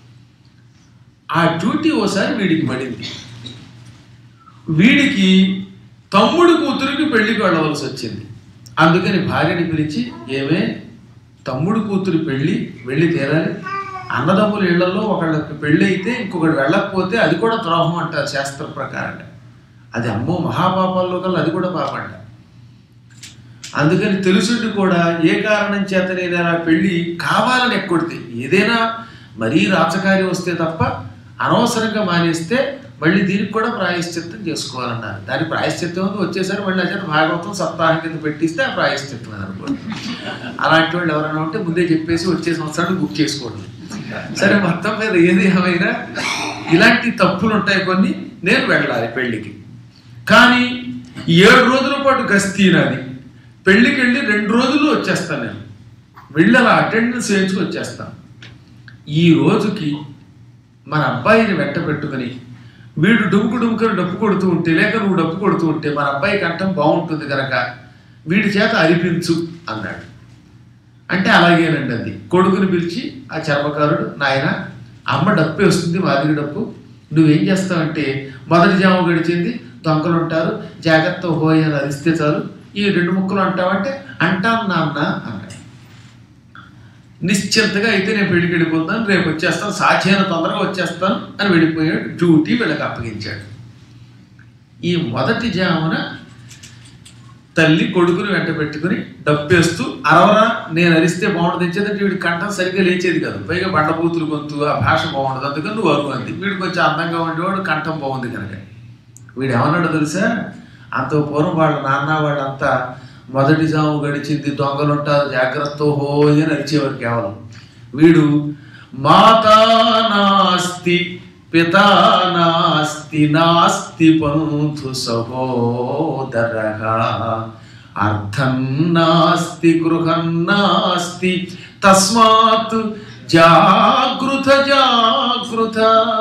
A: ఆ డ్యూటీ ఓసారి వీడికి పడింది వీడికి తమ్ముడు కూతురికి పెళ్లికి వెళ్ళవలసి వచ్చింది అందుకని భార్యని పిలిచి ఏమే తమ్ముడు కూతురి పెళ్లి వెళ్ళి తీరాలి అన్నదమ్ముల ఇళ్లలో ఒకళ్ళకి పెళ్లి అయితే ఇంకొకటి వెళ్ళకపోతే అది కూడా ద్రోహం అంటారు శాస్త్ర ప్రకారంగా అది అమ్మో మహాపాపాల్లో కల్లా అది కూడా పాపంట అందుకని తెలుసుండి కూడా ఏ కారణం చేతనైనా పెళ్లి కావాలని ఎక్కొడితే ఏదైనా మరీ రాచకార్యం వస్తే తప్ప అనవసరంగా మానేస్తే మళ్ళీ దీనికి కూడా ప్రాయశ్చిత్తం చేసుకోవాలన్నారు దాని ప్రాయశ్చిత్తం ఉంది వచ్చేసరి మళ్ళీ అదే భాగవతం సప్తాహం కింద పెట్టిస్తే ఆ ప్రాయశ్చిత్తం అని అనుకోండి అలాంటి వాళ్ళు ఎవరైనా ఉంటే ముందే చెప్పేసి వచ్చే సంవత్సరానికి బుక్ చేసుకోండి సరే మొత్తం మీద ఏది ఏమైనా ఇలాంటి తప్పులు ఉంటాయి కొన్ని నేను వెళ్ళాలి పెళ్లికి కానీ ఏడు రోజుల పాటు గస్తీ నాది పెళ్లికి వెళ్ళి రెండు రోజుల్లో వచ్చేస్తాను నేను వెళ్ళి అలా అటెండెన్స్ వేయించుకు వచ్చేస్తాను ఈ రోజుకి మన అబ్బాయిని వెంట పెట్టుకుని వీడు డుమ్కు డుమ్కని డప్పు కొడుతూ ఉంటే లేక నువ్వు డప్పు కొడుతూ ఉంటే మన అబ్బాయి కంఠం బాగుంటుంది కనుక వీడి చేత అరిపించు అన్నాడు అంటే అలాగేనండి అది కొడుకుని పిలిచి ఆ చర్మకారుడు నాయన అమ్మ డప్పు వస్తుంది మాదిరి డప్పు నువ్వేం చేస్తావంటే మొదటి జామ గడిచింది దొంగలు ఉంటారు జాగ్రత్త హోయ్ అని అరిస్తే చాలు ఈ రెండు ముక్కలు అంటావంటే అంటాను నాన్న అన్నాడు నిశ్చింతగా అయితే నేను పెళ్లికి వెళ్ళిపోతాను రేపు వచ్చేస్తాను సాధ్యమైన తొందరగా వచ్చేస్తాను అని వెళ్ళిపోయాడు డ్యూటీ వీళ్ళకి అప్పగించాడు ఈ మొదటి జామున తల్లి కొడుకుని వెంట పెట్టుకుని డప్పేస్తూ అరవరా నేను అరిస్తే బాగుంటుంది ఇచ్చేదంటే వీడి కంఠం సరిగ్గా లేచేది కాదు పైగా బండబూతులు గొంతు ఆ భాష బాగుండదు అందుకని నువ్వు అరువు అంది వీడు కొంచెం అందంగా ఉండేవాడు కంఠం బాగుంది కనుక వీడు ఏమన్నాడు తెలుసా అంత పూర్వం వాళ్ళ నాన్న వాళ్ళంతా మొదటి జాము గడిచింది దొంగలుంటారు జాగ్రత్త హోయ్ అని అరిచేవారు కేవలం వీడు మాతా నాస్తి పితా నాస్తి నాస్తి పంథు సహోదర అర్థం నాస్తి గృహం నాస్తి తస్మాత్ జాగృత జాగృత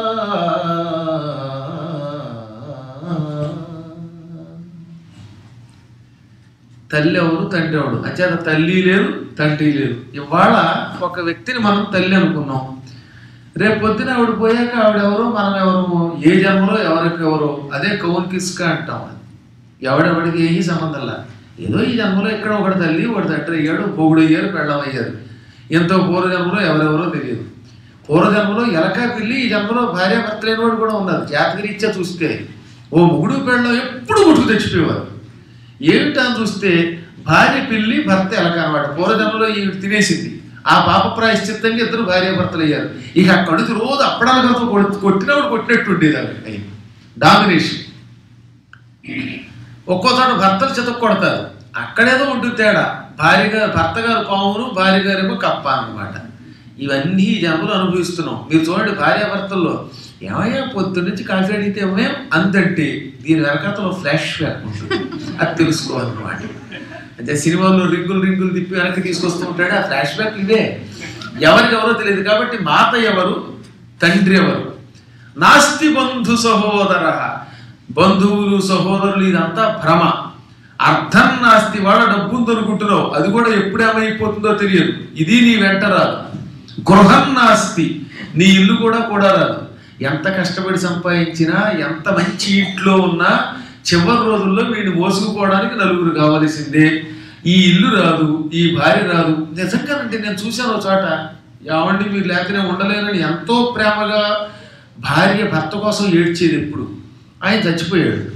A: తల్లి ఎవరు తండ్రి ఎవడు అంచేత తల్లి లేరు తండ్రి లేరు ఇవాళ ఒక వ్యక్తిని మనం తల్లి అనుకున్నాం రేపు పొద్దున ఆవిడ పోయాక ఆవిడెవరో మనం ఎవరు ఏ జన్మలో ఎవరికి ఎవరో అదే కౌన్ కిస్క అంటాం ఎవడెవడికి ఏమీ సంబంధంలా ఏదో ఈ జన్మలో ఇక్కడ ఒకటి తల్లి ఒకటి తండ్రి అయ్యాడు పొగుడు అయ్యారు పెళ్ళం అయ్యారు ఎంతో పూర్వజన్మలో ఎవరెవరో తెలియదు పూర్వజన్మలో ఎలక పిల్లి ఈ జన్మలో భార్య భర్త లేని వాడు కూడా ఉన్నారు జాతకరీత్యా చూస్తే ఓ మొగుడు పెళ్ళం ఎప్పుడు గుట్టుకు తెచ్చిపోయేవారు ఏమిటా అని చూస్తే భార్య పిల్లి భర్త ఎలక అనమాట పూర్వజన్మలో ఈ తినేసింది ఆ పాప ప్రాయశ్చిత్తంగా ఇద్దరు భార్య భర్తలు అయ్యారు ఇక అక్కడి నుంచి రోజు అప్పడాలతో కొట్టినప్పుడు కొట్టినట్టు ఉండేది ఆవిడ డామినేషన్ ఒక్కో చోట భర్తలు చితక కొడతారు అక్కడేదో ఉంటుంది తేడా భార్య గారు భర్త గారు పామును భార్య గారేమో కప్ప అన్నమాట ఇవన్నీ ఈ జన్మలో అనుభవిస్తున్నాం మీరు చూడండి భార్య భర్తల్లో ఏమయ్యా పొద్దు నుంచి కాఫీ అడిగితే ఏమేం అంతంటే దీని వెనకతలో ఫ్లాష్ బ్యాక్ ఉంటుంది అది తెలుసుకోవాలన్నమాట అంటే సినిమాల్లో రింగులు రింగులు తిప్పి వెనక్కి తీసుకొస్తూ ఉంటాడు ఆ ఫ్లాష్ బ్యాక్ ఇదే ఎవరికి ఎవరో తెలియదు కాబట్టి మాత ఎవరు తండ్రి ఎవరు నాస్తి బంధు సహోదర బంధువులు సహోదరులు ఇదంతా భ్రమ అర్థం నాస్తి వాళ్ళ డబ్బును దొరుకుంటున్నావు అది కూడా ఎప్పుడు ఏమైపోతుందో తెలియదు ఇది నీ వెంట రాదు గృహం నాస్తి నీ ఇల్లు కూడా కూడా రాదు ఎంత కష్టపడి సంపాదించినా ఎంత మంచి ఇంట్లో ఉన్నా చివరి రోజుల్లో వీడిని మోసుకుపోవడానికి నలుగురు కావలసిందే ఈ ఇల్లు రాదు ఈ భార్య రాదు నిజంగానంటే నేను చూశాను ఒక చోట ఏమండి మీరు లేకనే ఉండలేనని ఎంతో ప్రేమగా భార్య భర్త కోసం ఏడ్చేది ఎప్పుడు ఆయన చచ్చిపోయాడు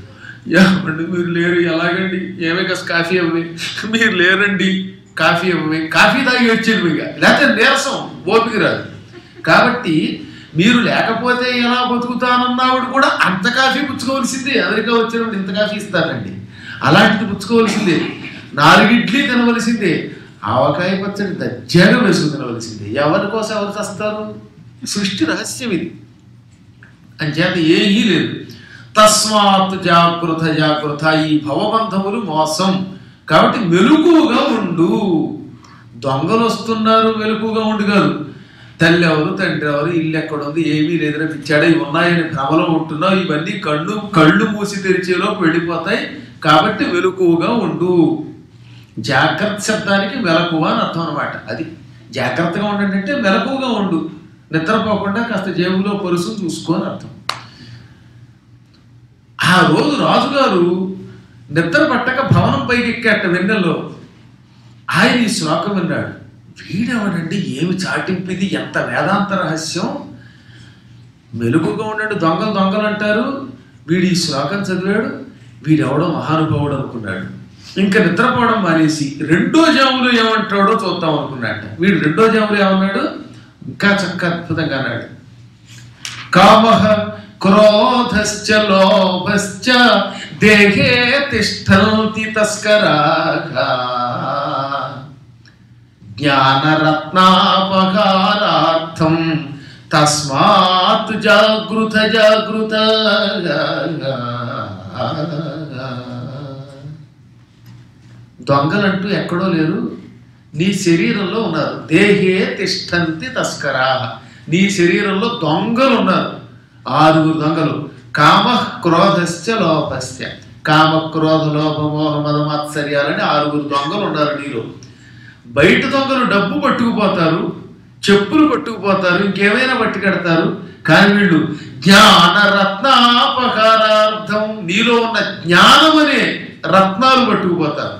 A: ఏమండి మీరు లేరు ఎలాగండి ఏమే కాస్త కాఫీ ఇవ్వవి మీరు లేరండి కాఫీ ఇవ్వవి కాఫీ తాగి వచ్చేది ఇక లేకపోతే నీరసం ఓపిక రాదు కాబట్టి మీరు లేకపోతే ఎలా బతుకుతానన్నావిడ కూడా అంత కాఫీ పుచ్చుకోవాల్సిందే అమెరికా వచ్చినప్పుడు ఇంత కాఫీ ఇస్తారండి అలాంటిది పుచ్చుకోవాల్సిందే నాలుగు ఇడ్లీ తినవలసిందే ఆవకాయ పచ్చడి దజ్జాగా వేసుకుని తినవలసిందే ఎవరి కోసం ఎవరు చేస్తారు సృష్టి రహస్యం ఇది అంచేత ఏమీ లేదు తస్మాత్ జాగృత జాగృత ఈ భవబంధములు మోసం కాబట్టి మెలకుగా ఉండు దొంగలు వస్తున్నారు మెలకుగా ఉండు కాదు తల్లి ఎవరు తండ్రి ఎవరు ఇల్లు ఎక్కడ ఉంది ఏమీ లేదురా పిచ్చాడా ఇవి ఉన్నాయని భ్రమలో ఉంటున్నావు ఇవన్నీ కళ్ళు కళ్ళు మూసి తెరిచేలోపు వెళ్ళిపోతాయి కాబట్టి మెలకువగా ఉండు జాగ్రత్త శబ్దానికి మెలకువ అని అర్థం అనమాట అది జాగ్రత్తగా ఉండండి అంటే మెలకువగా ఉండు నిద్రపోకుండా కాస్త జేబులో పరుసు చూసుకొని అర్థం ఆ రోజు రాజుగారు నిద్ర పట్టక భవనం పైకి ఎక్కాట వెన్నెల్లో ఆయన ఈ శ్లోకం విన్నాడు వీడెవడండి ఏమి చాటింపు ఇది ఎంత వేదాంత రహస్యం మెలుగుగా ఉండండి దొంగలు దొంగలు అంటారు వీడు ఈ శ్లోకం చదివాడు వీడెవడో మహానుభావుడు అనుకున్నాడు ఇంకా నిద్రపోవడం మానేసి రెండో జాములో ఏమంటాడో చూద్దాం అనుకున్నాడు వీడు రెండో జాములో ఏమన్నాడు ఇంకా చక్క అద్భుతంగా అన్నాడు కామ క్రోధశ్చ లోభశ్చ దేహే తిష్టంతి తస్కరాగా జ్ఞానరత్నాపకారార్థం తస్మాత్ జాగృత జాగృత దొంగలంటూ ఎక్కడో లేరు నీ శరీరంలో ఉన్నారు దేహే తిష్టంతి తస్కరా నీ శరీరంలో దొంగలు ఉన్నారు ఆరుగురు దొంగలు కామ క్రోధశ్చ లోపస్య కామ క్రోధ లోప మోహ మద మాత్సర్యాలని ఆరుగురు దొంగలు ఉన్నారు నీలో బయట దొంగలు డబ్బు పట్టుకుపోతారు చెప్పులు పట్టుకుపోతారు ఇంకేమైనా పట్టుకెడతారు కానీ వీళ్ళు జ్ఞాన రత్నాపకారార్థం నీలో ఉన్న జ్ఞానం అనే రత్నాలు పట్టుకుపోతారు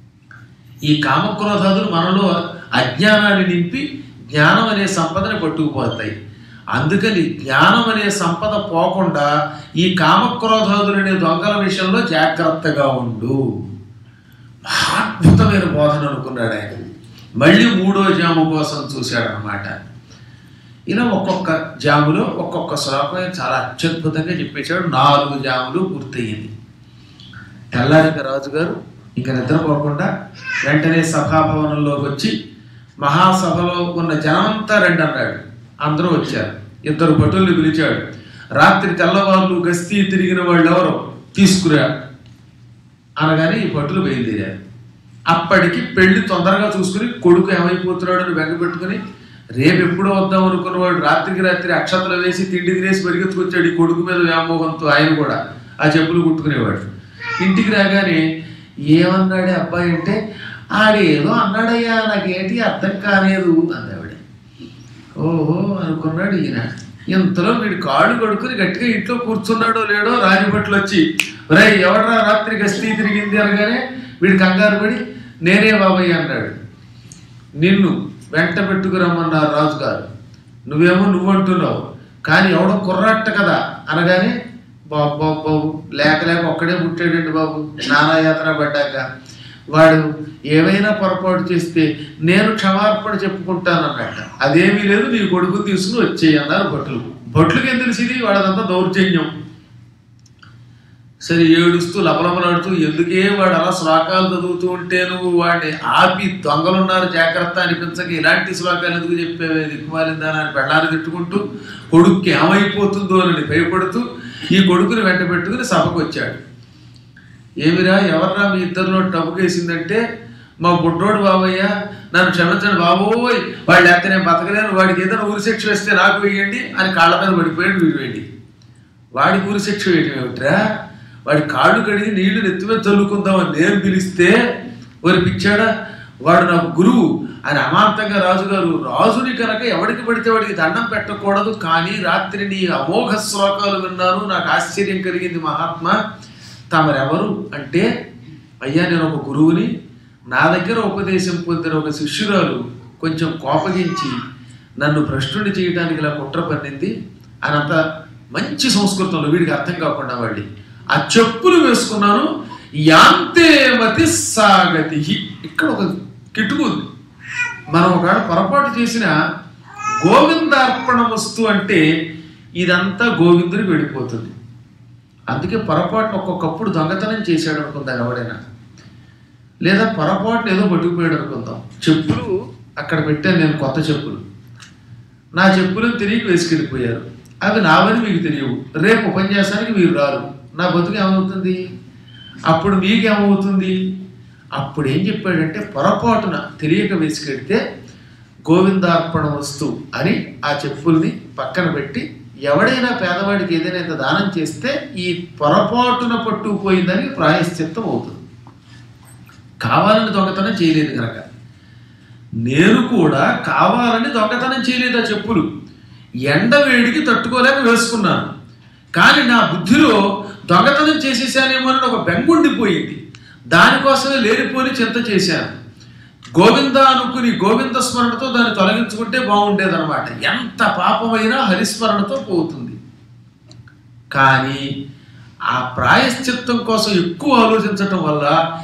A: ఈ కామక్రోధాదులు మనలో అజ్ఞానాన్ని నింపి జ్ఞానం అనే సంపదని పట్టుకుపోతాయి అందుకని జ్ఞానం అనే సంపద పోకుండా ఈ కామక్రోధాదులు అనే దొంగల విషయంలో జాగ్రత్తగా ఉండు అద్భుతమైన బోధన అనుకున్నాడు ఆయన మళ్ళీ మూడో జాము కోసం చూశాడనమాట ఇలా ఒక్కొక్క జాములో ఒక్కొక్క శ్లోకం ఆయన చాలా అత్యద్భుతంగా చెప్పేశాడు నాలుగు జాములు పూర్తయింది తెల్లారిక రాజుగారు ఇంకా నిద్రపోకుండా వెంటనే సభాభవనంలోకి వచ్చి మహాసభలో ఉన్న జనమంతా రండి అన్నాడు అందరూ వచ్చారు ఇద్దరు భటుల్ని పిలిచాడు రాత్రి తెల్లవాళ్ళు గస్తీ తిరిగిన వాళ్ళు ఎవరో తీసుకురా అనగానే ఈ భటులు బయలుదేరారు అప్పటికి పెళ్లి తొందరగా చూసుకుని కొడుకు ఏమైపోతున్నాడు అని బెంగపెట్టుకుని రేపు ఎప్పుడో వద్దాం అనుకున్నవాడు రాత్రికి రాత్రి అక్షతలు వేసి తిండి తినేసి పరిగెత్తుకొచ్చాడు ఈ కొడుకు మీద వ్యామోహంతో ఆయన కూడా ఆ చెప్పులు కుట్టుకునేవాడు ఇంటికి రాగానే ఏమన్నాడే అబ్బాయి అంటే ఆడేదో అన్నాడయ్యా నాకేంటి అర్థం కాలేదు అందావిడ ఓహో అనుకున్నాడు ఈయన ఇంతలో వీడు కాళ్ళు కడుక్కుని గట్టిగా ఇంట్లో కూర్చున్నాడో లేడో రాజభట్లు వచ్చి రై ఎవడరా రాత్రి గస్తీ తిరిగింది అనగానే వీడు కంగారు పడి నేనే బాబాయ్ అన్నాడు నిన్ను వెంట పెట్టుకురమ్మన్నారు రాజుగారు నువ్వేమో నువ్వు అంటున్నావు కానీ ఎవడో కుర్రట్ట కదా అనగానే బాబు బాబు బాబు లేక లేక ఒక్కడే పుట్టాడండి బాబు నానాయాత్ర పడ్డాక వాడు ఏమైనా పొరపాటు చేస్తే నేను క్షమార్పణ చెప్పుకుంటానన్నట్ట అదేమీ లేదు నీ కొడుకు తీసుకుని వచ్చేయి అన్నారు భటులు భటులకి ఏం తెలిసింది వాడదంతా దౌర్జన్యం సరే ఏడుస్తూ లపలపలాడుతూ ఎందుకే వాడు అలా శ్లోకాలు చదువుతూ ఉంటే నువ్వు వాడిని ఆపి దొంగలున్నారు జాగ్రత్త అనిపించక ఇలాంటి శ్లోకాలు ఎందుకు చెప్పేవే దిక్కుమాలిందా అని పెళ్ళాన్ని తిట్టుకుంటూ కొడుక్కి ఏమైపోతుందో అని భయపడుతూ ఈ కొడుకుని వెంట పెట్టుకుని సభకు వచ్చాడు ఏమిరా ఎవర్రా మీ ఇద్దరిలో టబుకేసిందంటే మా బుడ్డోడు బాబయ్య నన్ను క్షమించండి బాబోయ్ వాడు లేకపోతే నేను బతకలేను వాడికి ఏదైనా ఊరి శిక్ష వేస్తే నాకు వేయండి అని కాళ్ళ మీద పడిపోయాడు వీడు వేయండి వాడికి ఊరి శిక్ష వేయటం ఏమిట్రా వాడి కాళ్ళు కడిగి నీళ్లు నెత్తి మీద చల్లుకుందామని నేను పిలిస్తే వారి పిచ్చాడా వాడు నాకు గురువు అని అమాంతంగా రాజుగారు రాజుని కనుక ఎవడికి పడితే వాడికి దండం పెట్టకూడదు కానీ రాత్రి నీ అమోఘ శ్లోకాలు విన్నాను నాకు ఆశ్చర్యం కలిగింది మహాత్మా తమరెవరు అంటే అయ్యా నేను ఒక గురువుని నా దగ్గర ఉపదేశం పొందిన ఒక శిష్యురాలు కొంచెం కోపగించి నన్ను భ్రష్టుని చేయడానికి ఇలా కుట్ర పన్నింది అనంత మంచి సంస్కృతంలో వీడికి అర్థం కాకుండా వాళ్ళి ఆ చెప్పులు వేసుకున్నాను యాంతే మతి సాగతి ఇక్కడ ఒక కిటుకు ఉంది మనం ఒకవేళ పొరపాటు చేసిన గోవిందార్పణ వస్తు అంటే ఇదంతా గోవిందుడికి వెళ్ళిపోతుంది అందుకే పొరపాటున ఒక్కొక్కప్పుడు దొంగతనం చేశాడు అనుకుందాం ఎవడైనా లేదా పొరపాటున ఏదో పట్టుకుపోయాడు అనుకుందాం చెప్పులు అక్కడ పెట్టాను నేను కొత్త చెప్పులు నా చెప్పులను తిరిగి వేసుకెళ్ళిపోయారు అవి నావని మీకు తెలియవు రేపు ఉపన్యాసానికి మీరు రారు నా బతుకు ఏమవుతుంది అప్పుడు మీకేమవుతుంది అప్పుడు ఏం చెప్పాడంటే పొరపాటున తెలియక వేసుకెడితే గోవిందార్పణ వస్తు అని ఆ చెప్పుల్ని పక్కన పెట్టి ఎవడైనా పేదవాడికి ఏదైనా ఇంత దానం చేస్తే ఈ పొరపాటున పట్టుకుపోయిందని ప్రాయశ్చిత్తం అవుతుంది కావాలని దొంగతనం చేయలేదు కనుక నేను కూడా కావాలని దొంగతనం చేయలేదు ఆ చెప్పులు ఎండ వేడికి తట్టుకోలేక వేసుకున్నాను కానీ నా బుద్ధిలో దొంగతనం చేసేసానేమో అని ఒక బెంగుండిపోయింది దానికోసమే లేనిపోని చింత చేశాను గోవింద అనుకుని గోవింద స్మరణతో దాన్ని తొలగించుకుంటే బాగుండేదన్నమాట ఎంత పాపమైనా హరిస్మరణతో పోతుంది కానీ ఆ ప్రాయశ్చిత్తం కోసం ఎక్కువ ఆలోచించటం వల్ల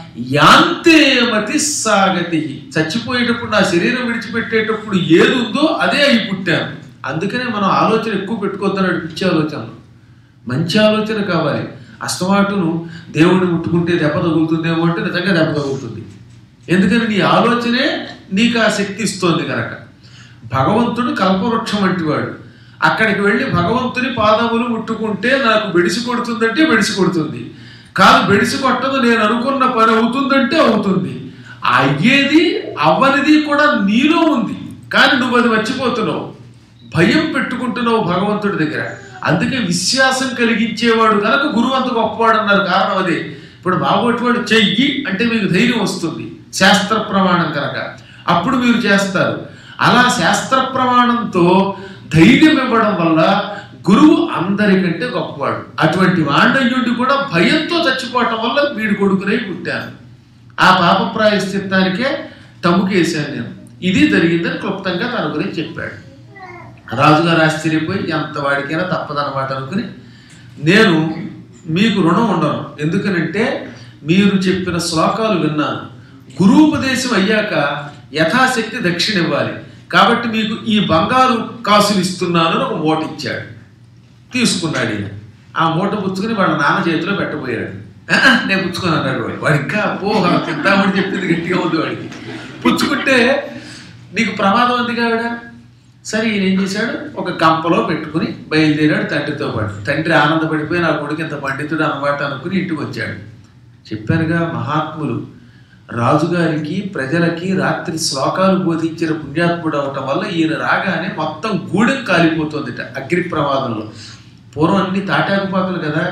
A: యాంతే మతి సాగతి చచ్చిపోయేటప్పుడు నా శరీరం విడిచిపెట్టేటప్పుడు ఏది ఉందో అదే అయి పుట్టాను అందుకనే మనం ఆలోచన ఎక్కువ పెట్టుకోవద్దని పిచ్చి ఆలోచనలు మంచి ఆలోచన కావాలి అస్తమాటును దేవుడిని ముట్టుకుంటే దెబ్బ తగులుతుందేమో అంటే నిజంగా దెబ్బ తగులుతుంది ఎందుకని నీ ఆలోచనే నీకు ఆ శక్తి ఇస్తోంది కనుక భగవంతుడు కల్పవృక్షం వంటి వాడు అక్కడికి వెళ్ళి భగవంతుని పాదములు ముట్టుకుంటే నాకు బెడిసి కొడుతుందంటే బెడిసి కొడుతుంది కాదు బెడిసి కొట్టదు నేను అనుకున్న పని అవుతుందంటే అవుతుంది అయ్యేది అవ్వనిది కూడా నీలో ఉంది కానీ నువ్వు అది మర్చిపోతున్నావు భయం పెట్టుకుంటున్నావు భగవంతుడి దగ్గర అందుకే విశ్వాసం కలిగించేవాడు కనుక గురువు అంత గొప్పవాడు అన్నారు కారణం అదే ఇప్పుడు బాగోటివాడు చెయ్యి అంటే మీకు ధైర్యం వస్తుంది శాస్త్ర ప్రమాణం కనుక అప్పుడు మీరు చేస్తారు అలా శాస్త్ర ప్రమాణంతో ధైర్యం ఇవ్వడం వల్ల గురువు అందరికంటే గొప్పవాడు అటువంటి వాండయ్యుడి కూడా భయంతో చచ్చిపోవటం వల్ల వీడి కొడుకునై పుట్టాను ఆ పాప ప్రాయశ్చిత్తానికే తమ్ముకేశాను నేను ఇది జరిగిందని క్లుప్తంగా తన గురించి చెప్పాడు రాజుగారు ఆశ్చర్యపోయి ఎంత వాడికైనా తప్పదన్నమాట అనుకుని నేను మీకు రుణం ఉండను ఎందుకనంటే మీరు చెప్పిన శ్లోకాలు విన్నాను గురూపదేశం అయ్యాక యథాశక్తి దక్షిణ ఇవ్వాలి కాబట్టి మీకు ఈ బంగారు కాసులు ఇస్తున్నాను అని ఒక మూట ఇచ్చాడు తీసుకున్నాడు ఈయన ఆ మూట పుచ్చుకుని వాళ్ళ నాన్న చేతిలో పెట్టబోయాడు "ఆ, నేను పుచ్చుకొని అన్నాడు వాడు వాడు ఇంకా పోహ తిద్దామని చెప్పింది గట్టిగా ఉంది వాడికి పుచ్చుకుంటే నీకు ప్రమాదం ఉంది కావిడ సరే ఈయన ఏం చేశాడు ఒక గంపలో పెట్టుకుని బయలుదేరాడు తండ్రితో పాటు తండ్రి ఆనందపడిపోయి నా కొడుకు ఇంత పండితుడు అనమాట అనుకుని ఇంటికి వచ్చాడు చెప్పానుగా మహాత్ములు రాజుగారికి ప్రజలకి రాత్రి శ్లోకాలు బోధించిన పుణ్యాత్ముడు అవటం వల్ల ఈయన రాగానే మొత్తం గూడెం కాలిపోతుందిట అగ్ని ప్రమాదంలో పూర్వం అన్ని తాటాకుపాకులు కదా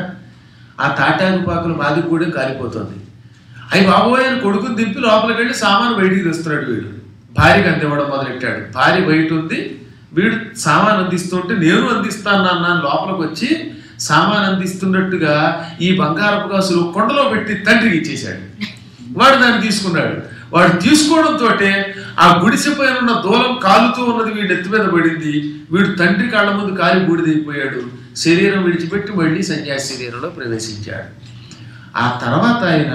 A: ఆ తాటాకుపాకులు మాది గూడెం కాలిపోతుంది అవి బాబోయ్ అని కొడుకుని దింపి లోపలికి వెళ్ళి సామాను బయటికి తెస్తున్నాడు వీడు భార్యకి అందివ్వడం మొదలెట్టాడు భార్య బయట ఉంది వీడు సామాన్ అందిస్తుంటే నేను అందిస్తాను నాన్న అని లోపలికి వచ్చి సామాన్ అందిస్తున్నట్టుగా ఈ బంగారపు కాసులు కొండలో పెట్టి తండ్రికి ఇచ్చేశాడు వాడు దాన్ని తీసుకున్నాడు వాడు తీసుకోవడంతో ఆ గుడిసె పైన ఉన్న దూలం కాలుతూ ఉన్నది వీడి ఎత్తి మీద పడింది వీడు తండ్రి కాళ్ళ ముందు కాలి బూడిదైపోయాడు శరీరం విడిచిపెట్టి మళ్ళీ సన్యాసి శరీరంలో ప్రవేశించాడు ఆ తర్వాత ఆయన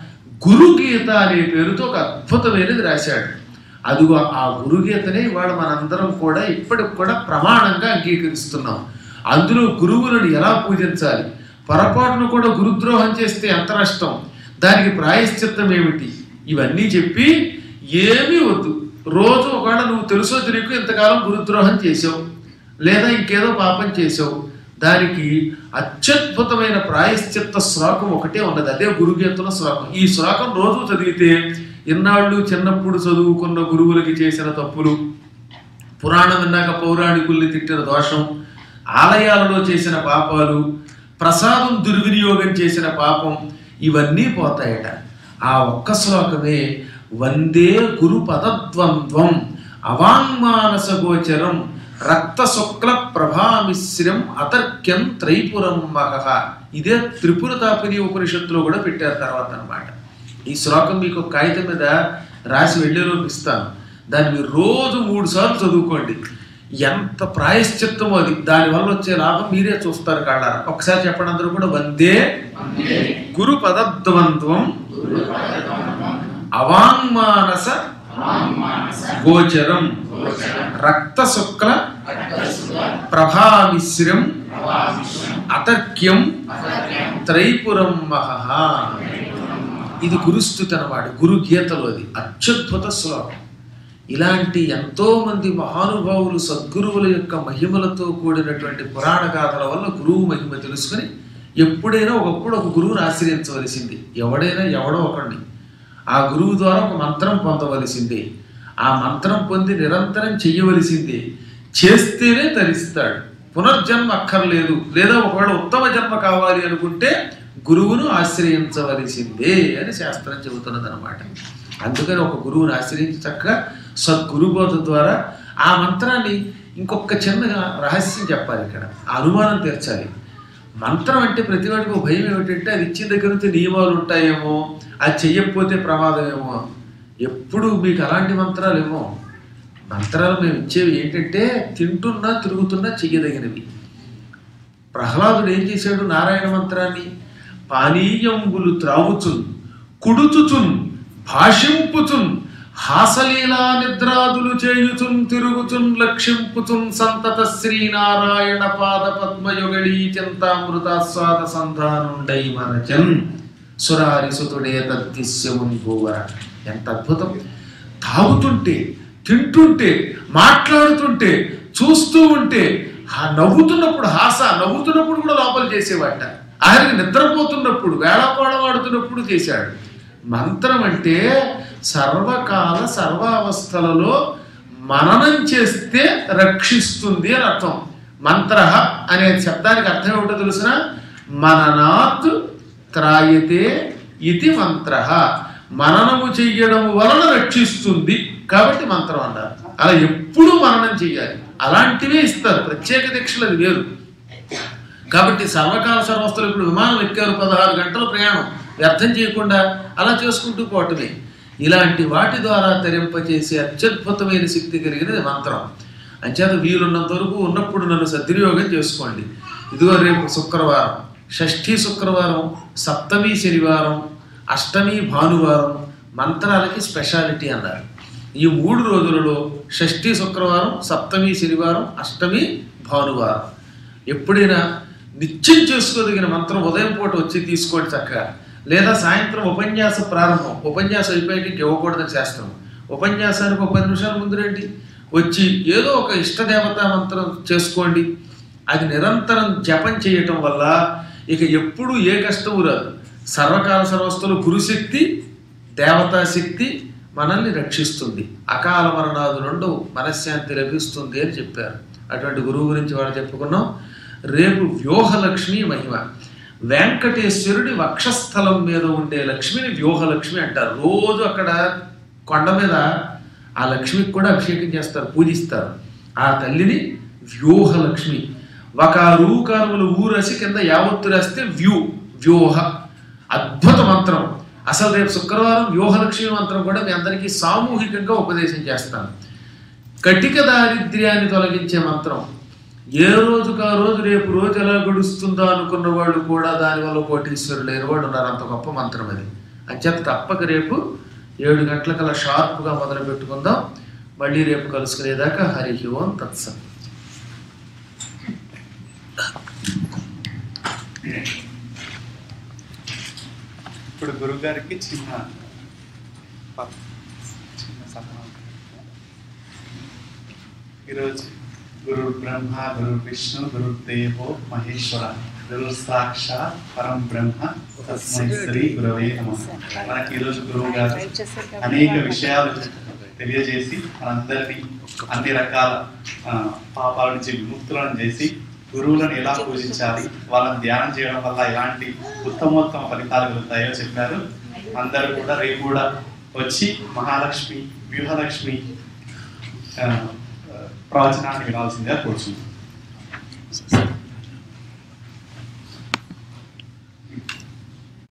A: గురుగీత అనే పేరుతో ఒక అద్భుతమైనది రాశాడు అదిగో ఆ గురుగీతనే ఇవాళ మనందరం కూడా ఇప్పటికి కూడా ప్రమాణంగా అంగీకరిస్తున్నాం అందులో గురువులను ఎలా పూజించాలి పొరపాటును కూడా గురుద్రోహం చేస్తే ఎంత నష్టం దానికి ప్రాయశ్చిత్తం ఏమిటి ఇవన్నీ చెప్పి ఏమీ వద్దు రోజు ఒకవేళ నువ్వు తెలుసో తెలియకు ఇంతకాలం గురుద్రోహం చేసావు లేదా ఇంకేదో పాపం చేసావు దానికి అత్యద్భుతమైన ప్రాయశ్చిత్త శ్లోకం ఒకటే ఉన్నది అదే గురుగీతల శ్లోకం ఈ శ్లోకం రోజు చదివితే ఇన్నాళ్ళు చిన్నప్పుడు చదువుకున్న గురువులకి చేసిన తప్పులు పురాణం విన్నాక పౌరాణికుల్ని తిట్టిన దోషం ఆలయాలలో చేసిన పాపాలు ప్రసాదం దుర్వినియోగం చేసిన పాపం ఇవన్నీ పోతాయట ఆ ఒక్క శ్లోకమే వందే గురు పదద్వంద్వం అవాంగ్మానస గోచరం రక్త శుక్ల ప్రభామిశ్రం అతర్క్యం త్రైపురం మహ ఇదే త్రిపుర తాపిని ఉపనిషత్తులో కూడా పెట్టారు తర్వాత అన్నమాట ఈ శ్లోకం మీకు ఒక కాగితం మీద రాసి వెళ్ళేలోపు ఇస్తాను దాన్ని మీరు రోజు మూడు సార్లు చదువుకోండి ఎంత ప్రాయశ్చిత్తమో అది దానివల్ల వచ్చే లాభం మీరే చూస్తారు కాళ్ళారా ఒకసారి చెప్పండి అందరూ కూడా వందే గురు పదద్వంద్వం అవాంగ్మానస గోచరం రక్త శుక్ల ప్రభామిశ్రం అతర్క్యం త్రైపురం మహః ఇది గురుస్థుతి అనమాట గురు గీతలో అది అత్యద్భుత శ్లోకం ఇలాంటి ఎంతో మంది మహానుభావులు సద్గురువుల యొక్క మహిమలతో కూడినటువంటి పురాణ గాథల వల్ల గురువు మహిమ తెలుసుకుని ఎప్పుడైనా ఒకప్పుడు ఒక గురువుని ఆశ్రయించవలసింది ఎవడైనా ఎవడో ఒకడిని ఆ గురువు ద్వారా ఒక మంత్రం పొందవలసిందే ఆ మంత్రం పొంది నిరంతరం చెయ్యవలసిందే చేస్తేనే తరిస్తాడు పునర్జన్మ అక్కర్లేదు లేదా ఒకవేళ ఉత్తమ జన్మ కావాలి అనుకుంటే గురువును ఆశ్రయించవలసిందే అని శాస్త్రం చెబుతున్నది అనమాట అందుకని ఒక గురువుని ఆశ్రయించి చక్కగా సద్గురుబోధ ద్వారా ఆ మంత్రాన్ని ఇంకొక చిన్నగా రహస్యం చెప్పాలి ఇక్కడ ఆ అనుమానం తీర్చాలి మంత్రం అంటే ప్రతి వాడికి ఒక భయం ఏమిటంటే అది ఇచ్చిన దగ్గర నుంచి నియమాలు ఉంటాయేమో అది చెయ్యకపోతే ప్రమాదమేమో ఎప్పుడు మీకు అలాంటి మంత్రాలు ఏమో మంత్రాలు మేము ఇచ్చేవి ఏంటంటే తింటున్నా తిరుగుతున్నా చెయ్యదగినవి ప్రహ్లాదుడు ఏం చేశాడు నారాయణ మంత్రాన్ని పానీయంబులు త్రావుచున్ కుడుచుచున్ భాషింపుచున్ హాసలీలా నిద్రాదులు చేయుచున్ తిరుగుచున్ లక్షింపుచున్ సంతత శ్రీనారాయణ పాద పద్మయుగళీ చింతామృతాస్వాద సంధానుండై మనచన్ సురారి సుతుడే తద్దిశ్యమున్ భూవర ఎంత అద్భుతం తాగుతుంటే తింటుంటే మాట్లాడుతుంటే చూస్తూ ఉంటే ఆ నవ్వుతున్నప్పుడు హాస నవ్వుతున్నప్పుడు కూడా లోపల చేసేవాట ఆయనకి నిద్రపోతున్నప్పుడు వేళాకోళం ఆడుతున్నప్పుడు చేశాడు మంత్రం అంటే సర్వకాల సర్వావస్థలలో మననం చేస్తే రక్షిస్తుంది అని అర్థం మంత్ర అనే శబ్దానికి అర్థం ఏమిటో తెలుసిన మననాత్ త్రాయతే ఇది మంత్ర మననము చెయ్యడం వలన రక్షిస్తుంది కాబట్టి మంత్రం అన్నారు అలా ఎప్పుడూ మననం చెయ్యాలి అలాంటివే ఇస్తారు ప్రత్యేక దీక్షలు అది వేరు కాబట్టి సర్వకాల సర్వస్థలు ఇప్పుడు విమానం ఎక్కారు పదహారు గంటల ప్రయాణం వ్యర్థం చేయకుండా అలా చేసుకుంటూ పోవటమే ఇలాంటి వాటి ద్వారా తరింపచేసే అత్యద్భుతమైన శక్తి కలిగినది మంత్రం అంచేత వీలున్నంత వరకు ఉన్నప్పుడు నన్ను సద్వినియోగం చేసుకోండి ఇదిగో రేపు శుక్రవారం షష్ఠీ శుక్రవారం సప్తమి శనివారం అష్టమి భానువారం మంత్రాలకి స్పెషాలిటీ అన్నారు ఈ మూడు రోజులలో షష్ఠీ శుక్రవారం సప్తమి శనివారం అష్టమి భానువారం ఎప్పుడైనా నిత్యం చేసుకోదగిన మంత్రం ఉదయం పూట వచ్చి తీసుకోండి చక్కగా లేదా సాయంత్రం ఉపన్యాస ప్రారంభం ఉపన్యాసం అయిపోయాక ఇంక ఇవ్వకూడదని శాస్త్రం ఉపన్యాసానికి ఒక పది నిమిషాల ముందు రండి వచ్చి ఏదో ఒక ఇష్టదేవతా మంత్రం చేసుకోండి అది నిరంతరం జపం చేయటం వల్ల ఇక ఎప్పుడు ఏ కష్టము రాదు సర్వకాల సర్వస్థలు గురుశక్తి దేవతా శక్తి మనల్ని రక్షిస్తుంది అకాల మరణాలు రెండు మనశ్శాంతి లభిస్తుంది అని చెప్పారు అటువంటి గురువు గురించి వాళ్ళు చెప్పుకున్నాం రేపు వ్యూహలక్ష్మి మహిమ వెంకటేశ్వరుడి వక్షస్థలం మీద ఉండే లక్ష్మిని వ్యూహలక్ష్మి అంటారు రోజు అక్కడ కొండ మీద ఆ లక్ష్మికి కూడా అభిషేకం చేస్తారు పూజిస్తారు ఆ తల్లిని వ్యూహలక్ష్మి ఒక రూకారములు ఊరసి కింద యావత్తు రాస్తే వ్యూ వ్యూహ అద్భుత మంత్రం అసలు రేపు శుక్రవారం వ్యూహలక్ష్మి మంత్రం కూడా మీ అందరికీ సామూహికంగా ఉపదేశం చేస్తాను కటిక దారిద్ర్యాన్ని తొలగించే మంత్రం ఏ రోజుకు ఆ రోజు రేపు రోజు ఎలా గడుస్తుందో అనుకున్న వాళ్ళు కూడా దానివల్ల కోటీశ్వరులు లేని వాళ్ళు ఉన్నారు అంత గొప్ప మంత్రం అది అంచేత తప్పక రేపు ఏడు గంటలకల్లా షార్ప్గా మొదలు పెట్టుకుందాం మళ్ళీ రేపు కలుసుకునేదాకా హరి ఓం తత్సం
B: ఇప్పుడు గురుగారికి చిన్న ప- చిన్న సహనం ఈరోజు గురు బ్రహ్మ గురు విష్ణు గురు దేవో మహేశ్వర గురు సాక్షాత్ పరం బ్రహ్మ తస్మై శ్రీ గురవే నమః మనకి ఈరోజు గురువు గారు అనేక విషయాలు తెలియజేసి మనందరినీ అన్ని రకాల ఆ, పాపాల నుంచి విముక్తులను చేసి గురువులను ఎలా పూజించాలి వాళ్ళని ధ్యానం చేయడం వల్ల ఎలాంటి ఉత్తమోత్తమ ఫలితాలు కలుగుతాయో చెప్పారు అందరూ కూడా రేపు కూడా వచ్చి మహాలక్ష్మి వ్యూహలక్ష్మి ఆ, ప్రవచనాన్ని వినాల్సిందిగా కోరుచున్నాం